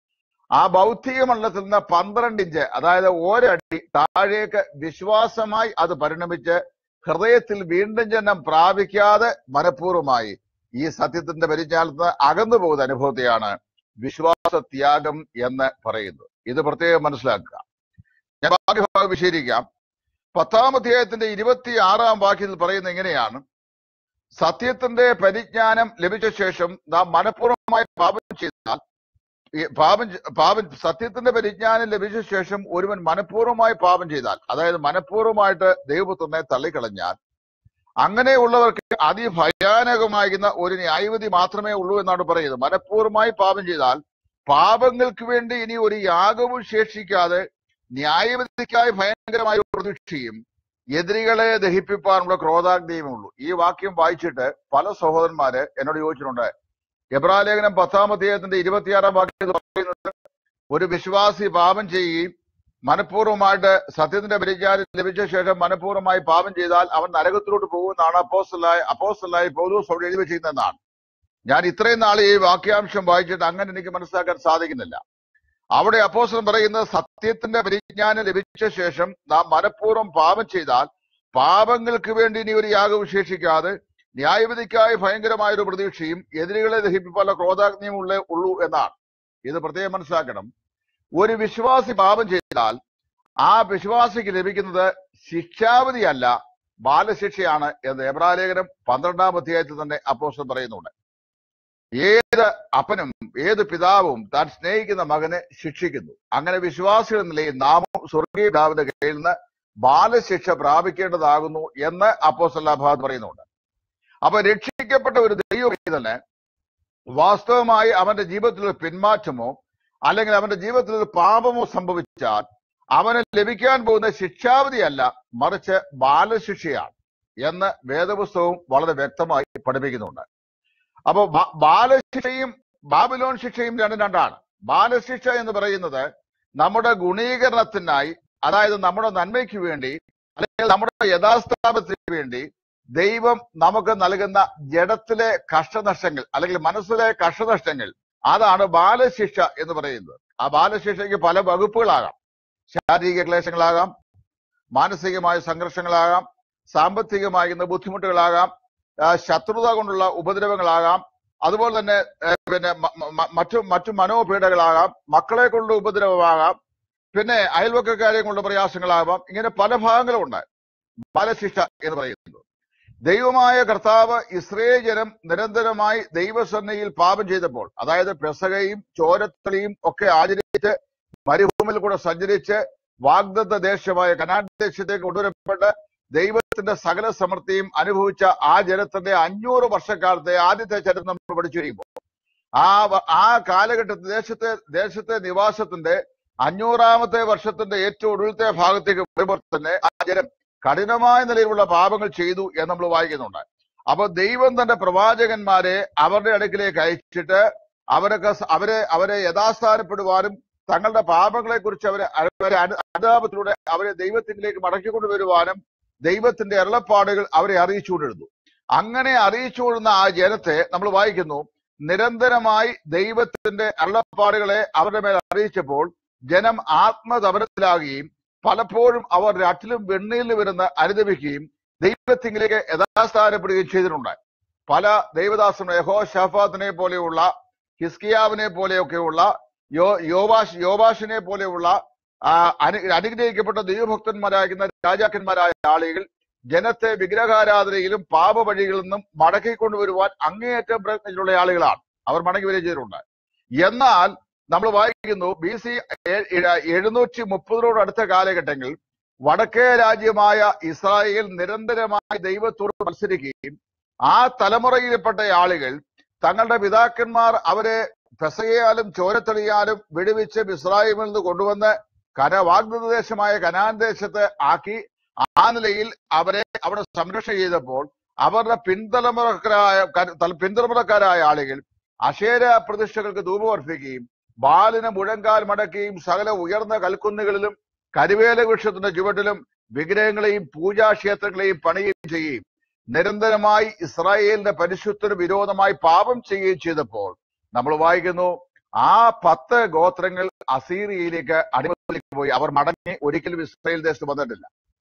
ആ ഭൗതിക മണ്ഡലത്തിൽ നിന്ന് പന്ത്രണ്ട് ഇഞ്ച് അതായത് ഒരടി താഴേക്ക് വിശ്വാസമായി അത് പരിണമിച്ച് ഹൃദയത്തിൽ വീണ്ടും ജന്മം പ്രാപിക്കാതെ മനഃപൂർവ്വമായി ഈ സത്യത്തിന്റെ പരിജ്ഞാനത്തിൽ നിന്ന് അകന്നു പോകുന്ന അനുഭവത്തെയാണ് വിശ്വാസ ത്യാഗം എന്ന് പറയുന്നത് ഇത് പ്രത്യേകം മനസ്സിലാക്കുക ഞാൻ ബാക്കി ഭാഗം വിശദീകരിക്കാം പത്താം അധ്യായത്തിന്റെ ഇരുപത്തി ആറാം വാക്യത്തിൽ പറയുന്നത് എങ്ങനെയാണ് സത്യത്തിന്റെ പരിജ്ഞാനം ലഭിച്ച ശേഷം നാം മനഃപൂർവ്വമായി പാപം ചെയ്താൽ ഈ പാപം ചെ- പാപം സത്യത്തിന്റെ പരിജ്ഞാനം ലഭിച്ച ശേഷം ഒരുവൻ മനഃപൂർവ്വമായി പാപം ചെയ്താൽ അതായത് മനഃപൂർവ്വമായിട്ട് ദൈവപുത്രനെ തള്ളിക്കളഞ്ഞാൽ അങ്ങനെയുള്ളവർക്ക് അതിഭയാനകമാകുന്ന ഒരു ന്യായവിധി മാത്രമേ ഉള്ളൂ എന്നാണ് പറയുന്നത് മനഃപൂർവ്വമായി പാപം ചെയ്താൽ പാപങ്ങൾക്ക് വേണ്ടി ഇനി ഒരു യാഗവും ശേഷിക്കാതെ ന്യായവിധിക്കായി ഭയങ്കരമായ ഒരു പ്രതീക്ഷയും എതിരികളെ ദഹിപ്പിക്കാനുള്ള ക്രോധാഗ്നിയും ഉള്ളൂ ഈ വാക്യം വായിച്ചിട്ട് പല സഹോദരന്മാര് എന്നോട് ചോദിച്ചിട്ടുണ്ട് എബ്രാലേഖനം പത്താം അധ്യായത്തിന്റെ ഇരുപത്തിയാറാം വാക്യത്തിൽ പറയുന്നത് ഒരു വിശ്വാസി പാപം ചെയ്യുകയും മനഃപൂർവ്വമായിട്ട് സത്യത്തിന്റെ പരിജ്ഞാനം ലഭിച്ച ശേഷം മനഃപൂർവ്വമായി പാപം ചെയ്താൽ അവൻ നരകത്തിലോട്ട് പോകുമെന്നാണ് അപ്പോസ്റ്റലായി അപ്പോസ്റ്റലായി പൗലോസ് അവിടെ എഴുതി വെച്ചിരുന്നതെന്നാണ് ഞാൻ ഇത്രയും നാൾ ഈ വാക്യാംശം വായിച്ചിട്ട് അങ്ങനെ എനിക്ക് മനസ്സിലാക്കാൻ സാധിക്കുന്നില്ല അവിടെ അപ്പോസ്റ്റലൻ പറയുന്നത് സത്യത്തിന്റെ പരിജ്ഞാനം ലഭിച്ച ശേഷം നാം മനഃപൂർവ്വം പാപം ചെയ്താൽ പാപങ്ങൾക്ക് വേണ്ടി ഇനി ഒരു യാഗം വിശേഷിക്കാതെ ന്യായവിധിക്കായി ഭയങ്കരമായ ഒരു പ്രതീക്ഷയും എതിരുകളെ ദഹിപ്പിക്കാനുള്ള ക്രോധാഗ്നിയും ഉള്ള ഉള്ളൂ എന്നാണ് ഇത് പ്രത്യേകം മനസ്സിലാക്കണം ഒരു വിശ്വാസി പാപം ചെയ്താൽ ആ വിശ്വാസിക്ക് ലഭിക്കുന്നത് ശിക്ഷാവിധിയല്ല ബാലശിക്ഷയാണ് എന്ന് എബ്രാലേഖനം പന്ത്രണ്ടാം അധ്യായത്തിൽ തന്നെ അപ്പോസ്റ്റലൻ പറയുന്നുണ്ട് ഏത് അപ്പനും ഏത് പിതാവും താൻ സ്നേഹിക്കുന്ന മകനെ ശിക്ഷിക്കുന്നു അങ്ങനെ വിശ്വാസികൾ എന്ന നിലയിൽ നാമും സ്വർഗീയ പിതാവിന്റെ കയ്യിൽ നിന്ന് ബാലശിക്ഷ പ്രാപിക്കേണ്ടതാകുന്നു എന്ന് അപ്പോസ്തലാഭാഗത്ത് പറയുന്നുണ്ട് അപ്പൊ രക്ഷിക്കപ്പെട്ട ഒരു ദൈവത്തിന് വാസ്തവമായി അവന്റെ ജീവിതത്തിൽ ഒരു പിന്മാറ്റമോ അല്ലെങ്കിൽ അവന്റെ ജീവിതത്തിൽ ഒരു പാപമോ സംഭവിച്ചാൽ അവന് ലഭിക്കാൻ പോകുന്ന ശിക്ഷാവിധിയല്ല മറിച്ച് ബാലശിക്ഷയാണ് എന്ന് വേദപുസ്തകവും വളരെ വ്യക്തമായി പഠിപ്പിക്കുന്നുണ്ട് അപ്പൊ ബ- ബാലശിക്ഷയും ബാബിലോൺ ശിക്ഷയും രണ്ടും രണ്ടാണ് ബാലശിക്ഷ എന്ന് പറയുന്നത് നമ്മുടെ ഗുണീകരണത്തിനായി അതായത് നമ്മുടെ നന്മയ്ക്ക് വേണ്ടി അല്ലെങ്കിൽ നമ്മുടെ യഥാസ്ഥാപനത്തിന് വേണ്ടി ദൈവം നമുക്ക് നൽകുന്ന ജഡത്തിലെ കഷ്ടനഷ്ടങ്ങൾ അല്ലെങ്കിൽ മനസ്സിലെ കഷ്ടനഷ്ടങ്ങൾ അതാണ് ബാലശിക്ഷ എന്ന് പറയുന്നത് ആ ബാലശിക്ഷയ്ക്ക് പല വകുപ്പുകളാകാം ശാരീരിക ക്ലേശങ്ങളാകാം മാനസികമായ സംഘർഷങ്ങളാകാം സാമ്പത്തികമാകുന്ന ബുദ്ധിമുട്ടുകളാകാം ആ, ശത്രുത കൊണ്ടുള്ള ഉപദ്രവങ്ങളാകാം അതുപോലെ തന്നെ ഏ, പിന്നെ മ- മ- മറ്റു മറ്റു മനോപീഡകളാകാം മക്കളെ കൊണ്ടുള്ള ഉപദ്രവമാകാം പിന്നെ അയൽവക്കക്കാരെ കൊണ്ടുള്ള പ്രയാസങ്ങളാകാം ഇങ്ങനെ പല ഭാഗങ്ങളും ഉണ്ട് ബാലശിക്ഷ എന്ന് പറയുന്നത് ദൈവമായ കർത്താവ് ഇസ്രയേൽ ജനം നിരന്തരമായി ദൈവസന്നയിൽ പാപം ചെയ്തപ്പോൾ അതായത് പെസകയും ചോരത്തളിയും ഒക്കെ ആചരിച്ച് മരുഭൂമിയിൽ കൂടെ സഞ്ചരിച്ച് വാഗ്ദത്ത ദേശമായ കനാൻ ദേശത്തേക്ക് കൊണ്ടുവരപ്പെട്ട് ദൈവത്തിന്റെ സകല സമൃദ്ധിയും അനുഭവിച്ച ആ ജനത്തിന്റെ അഞ്ഞൂറ് വർഷക്കാലത്തെ ആദ്യത്തെ ചരിത്രം നമ്മൾ പഠിച്ചു കഴിയുമ്പോൾ ആ വ- ആ കാലഘട്ടത്തിൽ ദേശത്തെ ദേശത്തെ നിവാസത്തിന്റെ അഞ്ഞൂറാമത്തെ വർഷത്തിന്റെ ഏറ്റവും ഒടുവിലത്തെ ഭാഗത്തേക്ക് വരുമ്പോൾ തന്നെ ആ ജനം കഠിനമായ നിലയിലുള്ള പാപങ്ങൾ ചെയ്തു എന്ന് നമ്മൾ വായിക്കുന്നുണ്ട് അപ്പൊ ദൈവം തന്റെ പ്രവാചകന്മാരെ അവരുടെ അടുക്കിലേക്ക് അയച്ചിട്ട് അവരൊക്കെ സ- അവരെ അവരെ യഥാസ്ഥാനപ്പെടുവാനും തങ്ങളുടെ പാപങ്ങളെ കുറിച്ച് അവരെ അവരെ അനു- അനുതാപത്തിലൂടെ അവരെ ദൈവത്തിലേക്ക് മടക്കിക്കൊണ്ടുവരുവാനും ദൈവത്തിന്റെ അരുളപ്പാടുകൾ അവരെ അറിയിച്ചുകൊണ്ടിരുന്നു അങ്ങനെ അറിയിച്ചുകൊള്ളുന്ന ആ ജനത്തെ നമ്മൾ വായിക്കുന്നു നിരന്തരമായി ദൈവത്തിന്റെ അരുളപ്പാടുകളെ അവരുടെ മേൽ അറിയിച്ചപ്പോൾ ജനം ആത്മതപനത്തിലാകുകയും പലപ്പോഴും അവർ രട്ടിലും വെണ്ണീരിലും വരുന്ന അനുദപിക്കുകയും ദൈവത്തിങ്കിലേക്ക് യഥാസ്ഥാനപ്പെടുകയും ചെയ്തിട്ടുണ്ട് പല ദൈവദാസനും യഹോ ഷാഫാത്തിനെ പോലെയുള്ള ഹിസ്കിയാവിനെ പോലെയൊക്കെയുള്ള യോ യോവാഷ് യോവാഷിനെ പോലെയുള്ള ആ, അനു അനുഗ്രഹിക്കപ്പെട്ട ദൈവഭക്തന്മാരാകുന്ന രാജാക്കന്മാരായ ആളുകൾ ജനത്തെ വിഗ്രഹാരാധനയിലും പാപവഴികളിൽ നിന്നും മടക്കിക്കൊണ്ടുവരുവാൻ അങ്ങേയറ്റം പ്രയത്നിച്ചിട്ടുള്ള ആളുകളാണ് അവർ മടങ്ങി വരികയും ചെയ്തിട്ടുണ്ട് എന്നാൽ നമ്മൾ വായിക്കുന്നു ബി സി എഴുന്നൂറ്റി മുപ്പതിനോട് അടുത്ത കാലഘട്ടങ്ങളിൽ വടക്കേ രാജ്യമായ ഇസ്രായേൽ നിരന്തരമായി ദൈവത്തോട് മത്സരിക്കുകയും ആ തലമുറയിൽപ്പെട്ട ആളുകൾ തങ്ങളുടെ പിതാക്കന്മാർ അവരെ പെസകയാലും ചോരത്തെളിയാലും വിടുവിച്ച് ഇസ്രായേലിൽ നിന്ന് കൊണ്ടുവന്ന് കന വാഗ്ദത്ത ദേശമായ കനാൻ ദേശത്ത് ആക്കി ആ നിലയിൽ അവരെ അവിടെ സംരക്ഷണ ചെയ്തപ്പോൾ അവരുടെ പിൻതലമുറക്കാരായ തല- പിൻതലമുറക്കാരായ ആളുകൾ അശേര പ്രതിഷ്ഠകൾക്ക് ധൂപമർപ്പിക്കുകയും ബാലിന് മുഴങ്കാൽ മടക്കുകയും സകല ഉയർന്ന കൽക്കുന്നുകളിലും കരുവേല വൃക്ഷത്തിന്റെ ചുവട്ടിലും വിഗ്രഹങ്ങളെയും പൂജാക്ഷേത്രങ്ങളെയും പണിയുകയും ചെയ്യുകയും നിരന്തരമായി ഇസ്രായേലിന്റെ പരിശുദ്ധന് വിരോധമായി പാപം ചെയ്യുകയും ചെയ്തപ്പോൾ നമ്മൾ വായിക്കുന്നു ആ പത്ത് ഗോത്രങ്ങൾ അസീറിയയിലേക്ക് അടിമത്തിലേക്ക് പോയി അവർ മടങ്ങി ഒരിക്കലും ഇസ്രായേൽ ദേശത്ത് വന്നിട്ടില്ല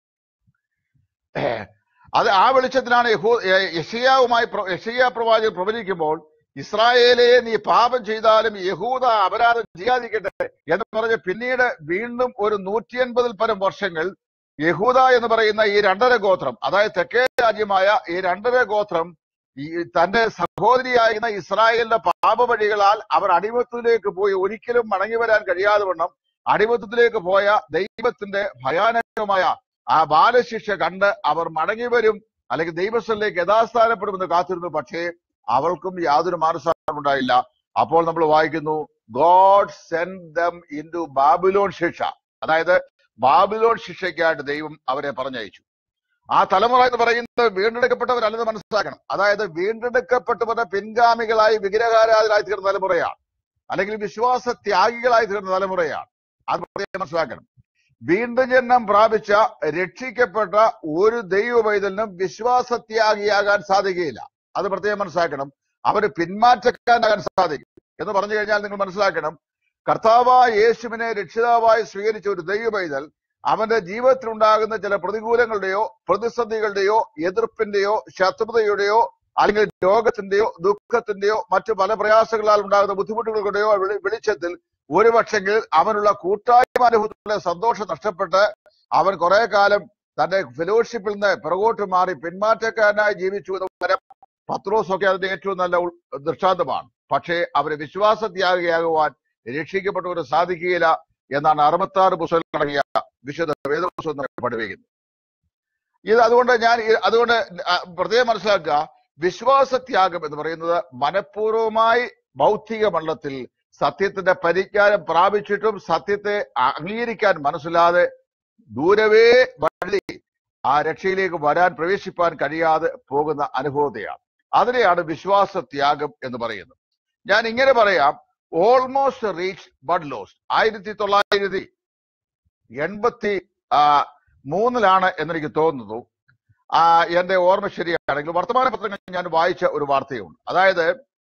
ഏഹ്. അത് ആ വെളിച്ചത്തിലാണ് യഹൂ ഏഹ് യെശയ്യാവുമായി പ്ര- യെശയ്യാ പ്രവാചകൻ പ്രവചിക്കുമ്പോൾ ഇസ്രായേലെ നീ പാപം ചെയ്താലും യഹൂദ അപരാധം ചെയ്യാതിരിക്കട്ടെ എന്ന് പറഞ്ഞ് പിന്നീട് വീണ്ടും ഒരു നൂറ്റി അൻപതിൽ പരം വർഷങ്ങൾ യഹൂദ എന്ന് പറയുന്ന ഈ രണ്ടര ഗോത്രം അതായത് തെക്കേ രാജ്യമായ ഈ രണ്ടര ഗോത്രം ഈ തന്റെ സഹോദരിയായിരുന്ന ഇസ്രായേലിന്റെ പാപവഴികളാൽ അവർ അടിമത്തത്തിലേക്ക് പോയി ഒരിക്കലും മടങ്ങി വരാൻ കഴിയാതെ വണ്ണം അടിമത്തത്തിലേക്ക് പോയ ദൈവത്തിന്റെ ഭയാനകമായ ആ ബാലശിക്ഷ കണ്ട് അവർ മടങ്ങി വരും അല്ലെങ്കിൽ ദൈവസ്ഥലിലേക്ക് യഥാസ്ഥാനപ്പെടുമെന്ന് കാത്തിരുന്നു പക്ഷേ അവൾക്കും യാതൊരു മാനസാന്തരം ഉണ്ടായില്ല അപ്പോൾ നമ്മൾ വായിക്കുന്നു God send them into Babylon ശിക്ഷ അതായത് ബാബിലോൺ ശിക്ഷയ്ക്കായിട്ട് ദൈവം അവരെ പറഞ്ഞയച്ചു ആ തലമുറ എന്ന് പറയുന്നത് വീണ്ടെടുക്കപ്പെട്ടവരല്ലെന്ന് മനസ്സിലാക്കണം അതായത് വീണ്ടെടുക്കപ്പെട്ടവരുടെ പിൻഗാമികളായി വിഗ്രഹാരാധനായി തീർന്ന തലമുറയാണ് അല്ലെങ്കിൽ വിശ്വാസ ത്യാഗികളായി തീർന്ന തലമുറയാണ് അത് പ്രത്യേകം മനസ്സിലാക്കണം വീണ്ടും ജന്മം പ്രാപിച്ച രക്ഷിക്കപ്പെട്ട ഒരു ദൈവ പൈതലിനും വിശ്വാസത്യാഗിയാകാൻ സാധിക്കുകയില്ല അത് പ്രത്യേകം മനസ്സിലാക്കണം അവര് പിന്മാറ്റക്കാരനാകാൻ സാധിക്കും എന്ന് പറഞ്ഞു കഴിഞ്ഞാൽ നിങ്ങൾ മനസ്സിലാക്കണം കർത്താവായ യേശുവിനെ രക്ഷിതാവായി സ്വീകരിച്ച ഒരു ദൈവ പൈതൽ അവന്റെ ജീവിതത്തിൽ ഉണ്ടാകുന്ന ചില പ്രതികൂലങ്ങളുടെയോ പ്രതിസന്ധികളുടെയോ എതിർപ്പിന്റെയോ ശത്രുതയുടെയോ അല്ലെങ്കിൽ രോഗത്തിന്റെയോ ദുഃഖത്തിന്റെയോ മറ്റു പല പ്രയാസങ്ങളാൽ ഉണ്ടാകുന്ന ബുദ്ധിമുട്ടുകളുടെയോ വെളി- വെളിച്ചത്തിൽ ഒരു പക്ഷെങ്കിൽ അവനുള്ള കൂട്ടായ്മ അനുഭവത്തിലെ സന്തോഷം നഷ്ടപ്പെട്ട് അവൻ കുറെ കാലം തന്റെ ഫെലോഷിപ്പിൽ നിന്ന് പിറകോട്ട് മാറി പിന്മാറ്റക്കാരനായി ജീവിച്ചു എന്ന് വരാം പത്രോസ് ഒക്കെ അതിന്റെ ഏറ്റവും നല്ല ഉൾ- ദൃഷ്ടാന്തമാണ് പക്ഷേ അവര് വിശ്വാസത്യാഗിയാകുവാൻ രക്ഷിക്കപ്പെട്ടവര് സാധിക്കുകയില്ല എന്നാണ് അറുപത്തി ആറ് പുസ്തകത്തിൽ അടങ്ങിയ വിശുദ്ധ വേദപുസ്തകം നമ്മെ പഠിപ്പിക്കുന്നത് ഇത് അതുകൊണ്ട് ഞാൻ ഈ- അതുകൊണ്ട് ആ, പ്രത്യേകം മനസ്സിലാക്കുക വിശ്വാസത്യാഗം എന്ന് പറയുന്നത് മനഃപൂർവ്വമായി ഭൗതിക മണ്ഡലത്തിൽ സത്യത്തിന്റെ പരിജ്ഞാനം പ്രാപിച്ചിട്ടും സത്യത്തെ അംഗീകരിക്കാൻ മനസ്സിലാതെ ദൂരവേ വഴി ആ രക്ഷയിലേക്ക് വരാൻ പ്രവേശിപ്പാൻ കഴിയാതെ പോകുന്ന അനുഭവത്തെയാണ് അതിനെയാണ് വിശ്വാസത്യാഗം എന്ന് പറയുന്നത് ഞാൻ ഇങ്ങനെ പറയാം ഓൾമോസ്റ്റ് റീച്ച് ബഡ് ലോസ്റ്റ് ആയിരത്തി തൊള്ളായിരത്തി എൺപത്തി ആ, മൂന്നിലാണ് എന്നെനിക്ക് തോന്നുന്നു ആ, എന്റെ ഓർമ്മ ശരിയാണെങ്കിൽ വർത്തമാന പത്രങ്ങളിൽ ഞാൻ വായിച്ച ഒരു വാർത്തയുണ്ട് അതായത്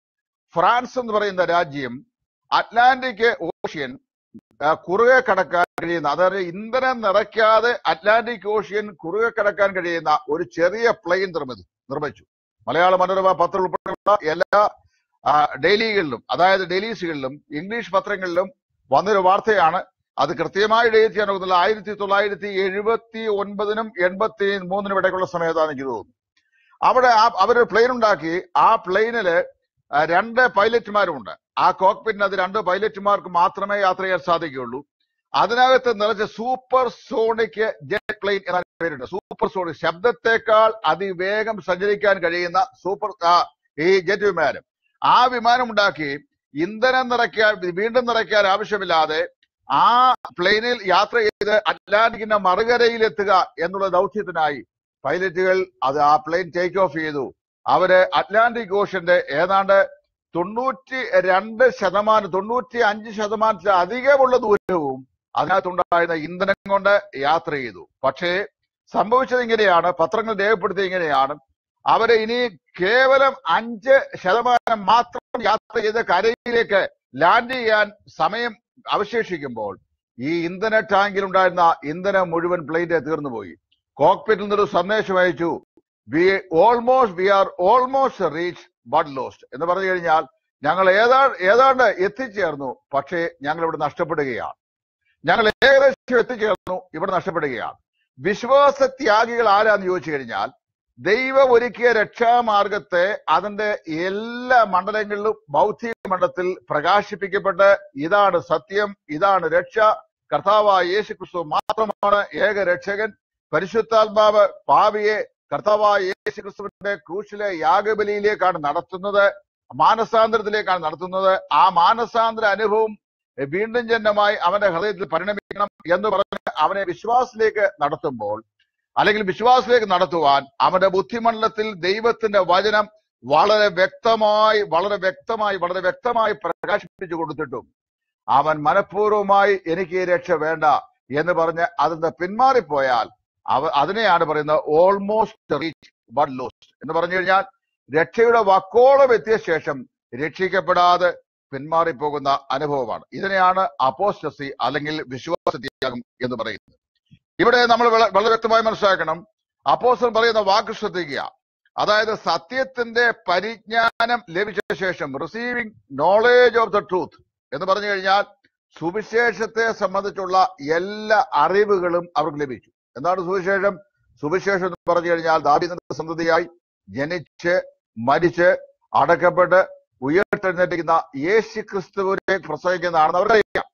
ഫ്രാൻസ് എന്ന് പറയുന്ന രാജ്യം അറ്റ്ലാന്റിക് ഓഷ്യൻ ആ, കുറുകെ കടക്കാൻ കഴിയുന്ന അതായത് ഇന്ധനം നിറയ്ക്കാതെ അറ്റ്ലാന്റിക് ഓഷ്യൻ കുറുകെ കടക്കാൻ കഴിയുന്ന ഒരു ചെറിയ പ്ലെയിൻ നിർമ്മിച്ചു നിർമ്മിച്ചു മലയാള മനോരമ പത്രം ഉൾപ്പെടെയുള്ള എല്ലാ ആ, ഡെയിലികളിലും അതായത് ഡെയിലീസുകളിലും ഇംഗ്ലീഷ് പത്രങ്ങളിലും വന്നൊരു വാർത്തയാണ് അത് കൃത്യമായി ഡേറ്റ് ചെയ്യാൻ ഒക്കുന്നില്ല ആയിരത്തി തൊള്ളായിരത്തി എഴുപത്തി ഒൻപതിനും എൺപത്തി മൂന്നിനും ഇടയ്ക്കുള്ള സമയത്താണ് എനിക്ക് തോന്നുന്നു അവിടെ ആ അവരൊരു പ്ലെയിൻ ഉണ്ടാക്കി ആ പ്ലെയിനില് ആ, രണ്ട് പൈലറ്റുമാരുമുണ്ട് ആ കോക്പിറ്റിന് രണ്ട് പൈലറ്റുമാർക്ക് മാത്രമേ യാത്ര ചെയ്യാൻ സാധിക്കുകയുള്ളൂ അതിനകത്ത് നിറച്ച സൂപ്പർ സോണിക് ജെറ്റ് പ്ലെയിൻ എന്ന പേരുണ്ട് സൂപ്പർ സോണിക് ശബ്ദത്തെക്കാൾ അതിവേഗം സഞ്ചരിക്കാൻ കഴിയുന്ന സൂപ്പർ ആ, ഈ ജെറ്റ് വിമാനം ആ വിമാനം ഉണ്ടാക്കി ഇന്ധനം നിറയ്ക്കാൻ വീണ്ടും നിറയ്ക്കാൻ ആവശ്യമില്ലാതെ ആ പ്ലെയിനിൽ യാത്ര ചെയ്ത് അറ്റ്ലാന്റിക്കിന്റെ മറുകരയിൽ എത്തുക എന്നുള്ള ദൗത്യത്തിനായി പൈലറ്റുകൾ അത് ആ പ്ലെയിൻ ടേക്ക് ഓഫ് ചെയ്തു അവര് അറ്റ്ലാന്റിക് ഓഷന്റെ ഏതാണ്ട് തൊണ്ണൂറ്റി രണ്ട് ശതമാനം തൊണ്ണൂറ്റി അഞ്ച് ശതമാനത്തിൽ അധികമുള്ള ദൂരവും അതിനകത്തുണ്ടായിരുന്ന ഇന്ധനം കൊണ്ട് യാത്ര ചെയ്തു പക്ഷേ സംഭവിച്ചത് ഇങ്ങനെയാണ് പത്രങ്ങൾ രേഖപ്പെടുത്തിയത് ഇങ്ങനെയാണ് അവര് ഇനി കേവലം അഞ്ച് ശതമാനം മാത്രം യാത്ര ചെയ്ത് കരയിലേക്ക് ലാൻഡ് ചെയ്യാൻ സമയം അവശേഷിക്കുമ്പോൾ ഈ ഇന്ധന ടാങ്കിൽ ഉണ്ടായിരുന്ന ഇന്ധനം മുഴുവൻ പ്ലെയിന്റെ തീർന്നുപോയി കോക്പിറ്റിൽ നിന്നൊരു സന്ദേശം അയച്ചു we almost we are almost reach but lost എന്ന് പറഞ്ഞു കഴിഞ്ഞാൽ ഞങ്ങൾ ഏതാ ഏതാണ്ട് എത്തിച്ചേർന്നു പക്ഷേ ഞങ്ങൾ ഇവിടെ നഷ്ടപ്പെടുകയാണ് ഞങ്ങൾ ഏകദേശം എത്തിച്ചേർന്നു ഇവിടെ നഷ്ടപ്പെടുകയാണ് വിശ്വാസത്യാഗികൾ ആരാന്ന് ചോദിച്ചു കഴിഞ്ഞാൽ ദൈവം ഒരുക്കിയ രക്ഷാമാർഗത്തെ അതിന്റെ എല്ലാ മണ്ഡലങ്ങളിലും ഭൗതിക മണ്ഡലത്തിൽ പ്രകാശിപ്പിക്കപ്പെട്ട് ഇതാണ് സത്യം ഇതാണ് രക്ഷ കർത്താവായ യേശു ക്രിസ്തു മാത്രമാണ് ഏക രക്ഷകൻ പരിശുദ്ധാത്മാവ് പാവിയെ കർത്താവായ യേശു ക്രിസ്തുവിന്റെ ക്രൂശിലെ യാഗബലിയിലേക്കാണ് നടത്തുന്നത് മാനസാന്തരത്തിലേക്കാണ് നടത്തുന്നത് ആ മാനസാന്തര അനുഭവം വീണ്ടും ജന്മമായി അവന്റെ ഹൃദയത്തിൽ പരിണമിക്കണം എന്ന് പറഞ്ഞ് അവനെ വിശ്വാസത്തിലേക്ക് നടത്തുമ്പോൾ അല്ലെങ്കിൽ വിശ്വാസത്തിലേക്ക് നടത്തുവാൻ അവന്റെ ബുദ്ധിമണ്ഡലത്തിൽ ദൈവത്തിന്റെ വചനം വളരെ വ്യക്തമായി വളരെ വ്യക്തമായി വളരെ വ്യക്തമായി പ്രകാശിപ്പിച്ചു കൊടുത്തിട്ടും അവൻ മനഃപൂർവ്വമായി എനിക്ക് ഈ രക്ഷ വേണ്ട എന്ന് പറഞ്ഞ് അതിന് പിന്മാറിപ്പോയാൽ അവ അതിനെയാണ് പറയുന്നത് ഓൾമോസ്റ്റ് റീച്ച് ബഡ് ലോസ്റ്റ് എന്ന് പറഞ്ഞു കഴിഞ്ഞാൽ രക്ഷയുടെ വക്കോളം എത്തിയ ശേഷം രക്ഷിക്കപ്പെടാതെ പിന്മാറിപ്പോകുന്ന അനുഭവമാണ് ഇതിനെയാണ് അപ്പോസ്റ്റസി അല്ലെങ്കിൽ വിശ്വാസത്യാഗം എന്ന് പറയുന്നത് ഇവിടെ നമ്മൾ വള- വളരെ വ്യക്തമായി മനസ്സിലാക്കണം അപ്പോസ്റ്റൽ പറയുന്ന വാക്ക് ശ്രദ്ധിക്കുക അതായത് സത്യത്തിന്റെ പരിജ്ഞാനം ലഭിച്ച ശേഷം receiving knowledge of the truth എന്ന് പറഞ്ഞു കഴിഞ്ഞാൽ സുവിശേഷത്തെ സംബന്ധിച്ചുള്ള എല്ലാ അറിവുകളും അവർക്ക് ലഭിച്ചു എന്താണ് സുവിശേഷം സുവിശേഷം എന്ന് പറഞ്ഞു കഴിഞ്ഞാൽ ദാവീദിന്റെ സന്തതിയായി ജനിച്ച് മരിച്ച് അടക്കപ്പെട്ട് ഉയർത്തെഴുന്നേറ്റിരിക്കുന്ന യേശു ക്രിസ്തുവിനെ പ്രസംഗിക്കുന്നതാണെന്ന് അവർക്കറിയാം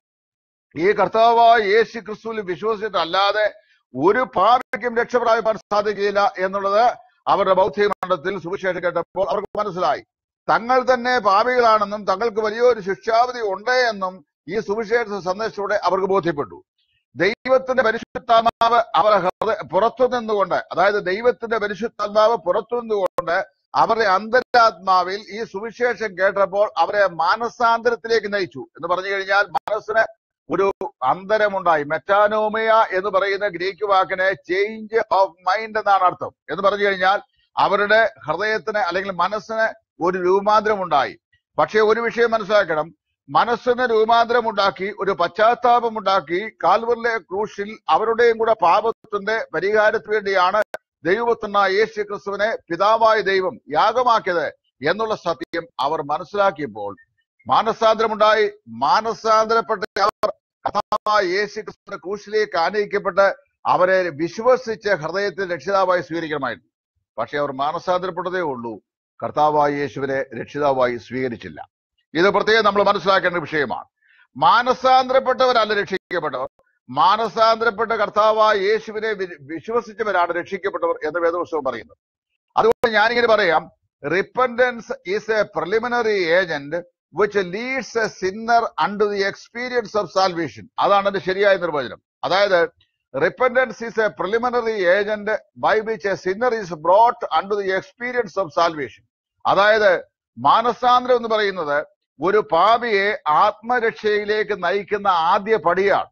ഈ കർത്താവായ യേശു ക്രിസ്തുവിൽ വിശ്വസിച്ചിട്ടല്ലാതെ ഒരു പാപിക്കും രക്ഷപ്രാപിപ്പാൻ സാധിക്കില്ല എന്നുള്ളത് അവരുടെ ബൗദ്ധിക മണ്ഡലത്തിൽ സുവിശേഷം കേട്ടപ്പോൾ അവർക്ക് മനസ്സിലായി തങ്ങൾ തന്നെ പാപികളാണെന്നും തങ്ങൾക്ക് വലിയൊരു ശിക്ഷാവിധി ഉണ്ട് എന്നും ഈ സുവിശേഷ സന്ദേശത്തോടെ അവർക്ക് ബോധ്യപ്പെട്ടു ദൈവത്തിന്റെ പരിശുദ്ധാത്മാവ് അവരെ ഹൃദയ പുറത്തു നിന്നുകൊണ്ട് അതായത് ദൈവത്തിന്റെ പരിശുദ്ധാത്മാവ് പുറത്തു നിന്നുകൊണ്ട് അവരുടെ അന്തരാത്മാവിൽ ഈ സുവിശേഷം കേട്ടപ്പോൾ അവരെ മാനസാന്തരത്തിലേക്ക് നയിച്ചു എന്ന് പറഞ്ഞു കഴിഞ്ഞാൽ മനസ്സിന് ഒരു അന്തരമുണ്ടായി മെറ്റാനോമിയ എന്ന് പറയുന്ന ഗ്രീക്ക് വാക്കിന് ചേഞ്ച് ഓഫ് മൈൻഡ് എന്നാണ് അർത്ഥം എന്ന് പറഞ്ഞു കഴിഞ്ഞാൽ അവരുടെ ഹൃദയത്തിന് അല്ലെങ്കിൽ മനസ്സിന് ഒരു രൂപാന്തരം ഉണ്ടായി പക്ഷേ ഒരു വിഷയം മനസ്സിലാക്കണം മനസ്സിന് രൂപാന്തരം ഉണ്ടാക്കി ഒരു പശ്ചാത്താപം ഉണ്ടാക്കി കാൽവറിലെ ക്രൂശിൽ അവരുടെയും കൂടെ പാപത്തിന്റെ പരിഹാരത്തിന് വേണ്ടിയാണ് ദൈവത്തിന് യേശു ക്രിസ്തുവിനെ പിതാവായ ദൈവം യാഗമാക്കിയത് എന്നുള്ള സത്യം അവർ മനസ്സിലാക്കിയപ്പോൾ മാനസാന്തരമുണ്ടായി മാനസാന്തരപ്പെട്ട അവർ കഥാവായ യേശു ക്രിസ്തുവിന്റെ ക്രൂശിലേക്ക് ആനയിക്കപ്പെട്ട് അവരെ വിശ്വസിച്ച് ഹൃദയത്തിൽ രക്ഷിതാവായി സ്വീകരിക്കണമായിരുന്നു പക്ഷെ അവർ മാനസാന്തരപ്പെട്ടതേ ഉള്ളൂ കർത്താവായ യേശുവിനെ രക്ഷിതാവായി സ്വീകരിച്ചില്ല ഇത് പ്രത്യേകം നമ്മൾ മനസ്സിലാക്കേണ്ട വിഷയമാണ് മാനസാന്തരപ്പെട്ടവരല്ല രക്ഷിക്കപ്പെട്ടവർ മാനസാന്തരപ്പെട്ട കർത്താവായ യേശുവിനെ വി- വിശ്വസിച്ചവരാണ് രക്ഷിക്കപ്പെട്ടവർ എന്ന് വേദപുസ്തകം പറയുന്നത് അതുകൊണ്ട് ഞാനിങ്ങനെ പറയാം repentance is a preliminary agent which leads a sinner unto the experience of salvation അതാണ് എന്റെ ശരിയായ നിർവചനം അതായത് repentance is a preliminary agent by which a sinner is brought unto the experience of salvation അതായത് മാനസാന്തരം എന്ന് പറയുന്നത് ഒരു പാപിയെ ആത്മരക്ഷയിലേക്ക് നയിക്കുന്ന ആദ്യ പടിയാണ്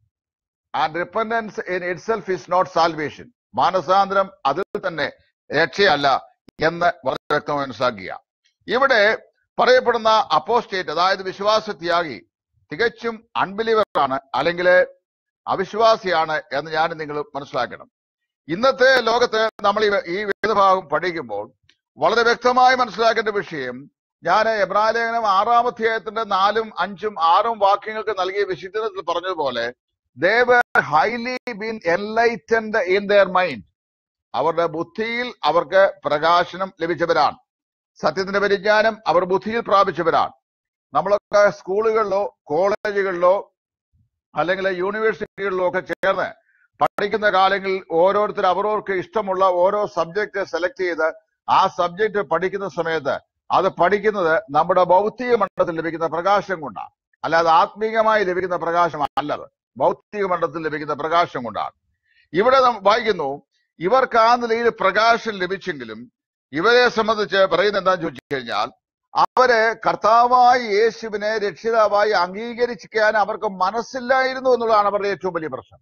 and repentance in itself is not salvation മാനസാന്തരം അതിൽ തന്നെ രക്ഷയല്ല എന്ന് വളരെ വ്യക്തമായി മനസ്സിലാക്കുക ഇവിടെ പറയപ്പെടുന്ന അപ്പോസ്റ്റേറ്റ് അതായത് വിശ്വാസത്യാഗി തികച്ചും അൺബിലീവർ ആണ് അല്ലെങ്കിൽ അവിശ്വാസിയാണ് എന്ന് ഞാൻ നിങ്ങൾ മനസ്സിലാക്കണം ഇന്നത്തെ ലോകത്ത് നമ്മൾ ഈ ഈ വേദഭാഗം പഠിക്കുമ്പോൾ വളരെ വ്യക്തമായി മനസ്സിലാക്കേണ്ട വിഷയം ഞാൻ എബ്രാഹിം ലേഖനം ആറാം അധ്യായത്തിന്റെ നാലും അഞ്ചും ആറും വാക്യങ്ങൾക്ക് നൽകിയ വിശുദ്ധത്തിൽ പറഞ്ഞതുപോലെ they were highly been enlightened in their mind അവരുടെ ബുദ്ധിയിൽ അവർക്ക് പ്രകാശനം ലഭിച്ചവരാണ് സത്യത്തിന്റെ പരിജ്ഞാനം അവർ ബുദ്ധിയിൽ പ്രാപിച്ചവരാണ് നമ്മളൊക്കെ സ്കൂളുകളിലോ കോളേജുകളിലോ അല്ലെങ്കിൽ യൂണിവേഴ്സിറ്റികളിലോ ഒക്കെ ചേർന്ന് പഠിക്കുന്ന കാലങ്ങളിൽ ഓരോരുത്തർ അവരവർക്ക് ഇഷ്ടമുള്ള ഓരോ സബ്ജക്ട് സെലക്ട് ചെയ്ത് ആ സബ്ജക്ട് പഠിക്കുന്ന സമയത്ത് അത് പഠിക്കുന്നത് നമ്മുടെ ഭൗതിക മണ്ഡലത്തിൽ ലഭിക്കുന്ന പ്രകാശം കൊണ്ടാണ് അല്ലാതെ ആത്മീയമായി ലഭിക്കുന്ന പ്രകാശം അല്ലത് ഭൗതിക മണ്ഡലത്തിൽ ലഭിക്കുന്ന പ്രകാശം കൊണ്ടാണ് ഇവിടെ നാം വായിക്കുന്നു ഇവർക്ക് ആ നിലയിൽ പ്രകാശം ലഭിച്ചെങ്കിലും ഇവരെ സംബന്ധിച്ച് പറയുന്നത് എന്താണെന്ന് ചോദിച്ചു കഴിഞ്ഞാൽ അവര് കർത്താവായ യേശുവിനെ രക്ഷിതാവായി അംഗീകരിക്കാൻ അവർക്ക് മനസ്സില്ലായിരുന്നു എന്നുള്ളതാണ് അവരുടെ ഏറ്റവും വലിയ പ്രശ്നം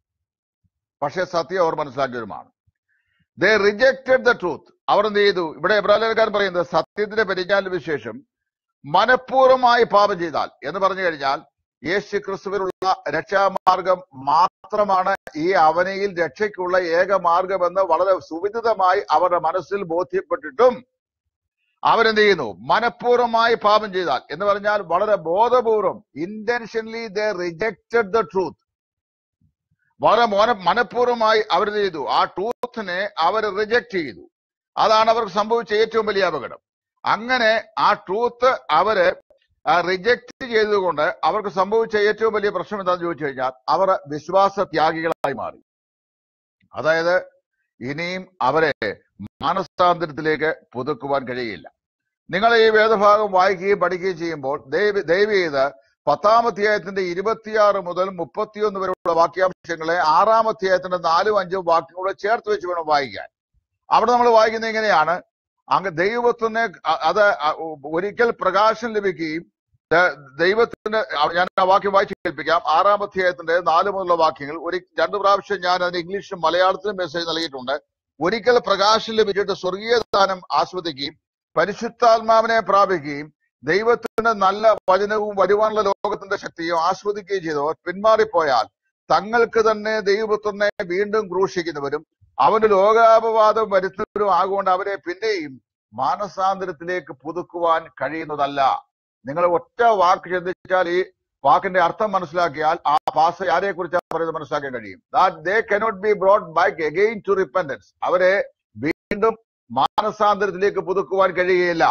പക്ഷേ സത്യം അവർ മനസ്സിലാക്കിയവരുമാണ് ദേ റിജക്റ്റഡ് ദ ട്രൂത്ത് അവർ എന്ത് ചെയ്തു ഇവിടെ ഇബ്രാഹിംകാരൻ പറയുന്നത് സത്യത്തിന്റെ പരിജ്ഞാന വിശേഷം മനഃപൂർവ്വമായി പാപം ചെയ്താൽ എന്ന് പറഞ്ഞു കഴിഞ്ഞാൽ യേശു ക്രിസ്തുവിനുള്ള രക്ഷാമാർഗം മാത്രമാണ് ഈ അവനയിൽ രക്ഷയ്ക്കുള്ള ഏക മാർഗമെന്ന് വളരെ സുവിദിതമായി അവരുടെ മനസ്സിൽ ബോധ്യപ്പെട്ടിട്ടും അവരെന്ത് ചെയ്യുന്നു മനഃപൂർവ്വമായി പാപം ചെയ്താൽ എന്ന് പറഞ്ഞാൽ വളരെ ബോധപൂർവം intentionally they rejected the truth വളരെ മോന മനഃപൂർവ്വമായി അവർ ചെയ്തു ആ ട്രൂത്തിനെ അവർ റിജക്ട് ചെയ്തു അതാണ് അവർക്ക് സംഭവിച്ച ഏറ്റവും വലിയ അപകടം അങ്ങനെ ആ ട്രൂത്ത് അവര് റിജക്ട് ചെയ്തതുകൊണ്ട് അവർക്ക് സംഭവിച്ച ഏറ്റവും വലിയ പ്രശ്നം എന്താണെന്ന് ചോദിച്ചു കഴിഞ്ഞാൽ അവർ വിശ്വാസ ത്യാഗികളായി മാറി അതായത് ഇനിയും അവരെ മാനസാന്തരത്തിലേക്ക് പുതുക്കുവാൻ കഴിയില്ല നിങ്ങൾ ഈ വേദഭാഗം വായിക്കുകയും പഠിക്കുകയും ചെയ്യുമ്പോൾ ദയവ് ദയവ് ചെയ്ത് പത്താം അധ്യായത്തിന്റെ ഇരുപത്തിയാറ് മുതൽ മുപ്പത്തിയൊന്ന് വരെയുള്ള വാക്യാംശങ്ങളെ ആറാം അധ്യായത്തിന്റെ നാലും അഞ്ചും വാക്യങ്ങളെ ചേർത്ത് വെച്ച് വേണം വായിക്കാൻ അവിടെ നമ്മൾ വായിക്കുന്നത് ഇങ്ങനെയാണ് അങ്ങ് ദൈവത്തിന് അ- അത് അ- ഒരിക്കൽ പ്രകാശം ലഭിക്കുകയും ദ- ദൈവത്തിന്റെ അ- ഞാൻ ആ വാക്യം വായിച്ചു കേൾപ്പിക്കാം ആറാം അധ്യായത്തിന്റെ നാല് മുതലുള്ള വാക്യങ്ങൾ ഒരു രണ്ടു പ്രാവശ്യം ഞാൻ അതിന് ഇംഗ്ലീഷിലും മലയാളത്തിലും മെസ്സേജ് നൽകിയിട്ടുണ്ട് ഒരിക്കൽ പ്രകാശം ലഭിച്ചിട്ട് സ്വർഗീയ ദാനം ആസ്വദിക്കുകയും പരിശുദ്ധാത്മാവിനെ പ്രാപിക്കുകയും ദൈവത്തിന്റെ നല്ല വചനവും വരുവാനുള്ള ലോകത്തിന്റെ ശക്തിയും ആസ്വദിക്കുകയും ചെയ്തവർ പിന്മാറിപ്പോയാൽ തങ്ങൾക്ക് തന്നെ ദൈവപുത്രനെ വീണ്ടും ക്രൂശിക്കുന്നവരും അവന് ലോകാപവാദം വരുത്തുന്നവരും ആകൊണ്ട് അവരെ പിന്നെയും മാനസാന്തരത്തിലേക്ക് പുതുക്കുവാൻ കഴിയുന്നതല്ല നിങ്ങൾ ഒറ്റ വാക്ക് ചിന്തിച്ചാൽ ഈ വാക്കിന്റെ അർത്ഥം മനസ്സിലാക്കിയാൽ ആ പാസ് ആരെ കുറിച്ചാണ് പറയുന്നത് മനസ്സിലാക്കാൻ കഴിയും that they cannot be brought back again to repentance അവരെ വീണ്ടും മാനസാന്തരത്തിലേക്ക് പുതുക്കുവാൻ കഴിയുകയില്ല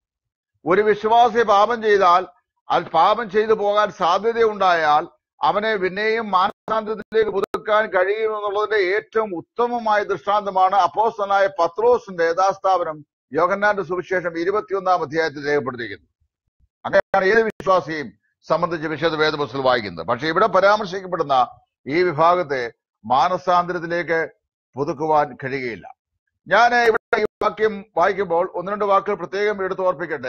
ഒരു വിശ്വാസി പാപം ചെയ്താൽ അത് പാപം ചെയ്തു പോകാൻ സാധ്യതയുണ്ടായാൽ അവനെ പിന്നെയും മാനസാന്തരത്തിലേക്ക് പുതുക്കാൻ കഴിയുമെന്നുള്ളതിന്റെ ഏറ്റവും ഉത്തമമായ ദൃഷ്ടാന്തമാണ് അപ്പോസ്തലനായ പത്രോസിന്റെ യഥാസ്ഥാപനം യോഹന്നാന്റെ സുവിശേഷം ഇരുപത്തിയൊന്നാം അധ്യായത്തിൽ രേഖപ്പെടുത്തിയിരിക്കുന്നത് അങ്ങനെയാണ് ഏത് വിശ്വാസിയും സംബന്ധിച്ച് വിശദ വേദപുസ്തകം വായിക്കുന്നത് പക്ഷെ ഇവിടെ പരാമർശിക്കപ്പെടുന്ന ഈ വിഭാഗത്തെ മാനസാന്തരത്തിലേക്ക് പുതുക്കുവാൻ കഴിയുകയില്ല ഞാൻ ഇവിടെ ഈ വാക്യം വായിക്കുമ്പോൾ ഒന്ന് രണ്ട് വാക്കുകൾ പ്രത്യേകം എടുത്ത് ഓർപ്പിക്കട്ടെ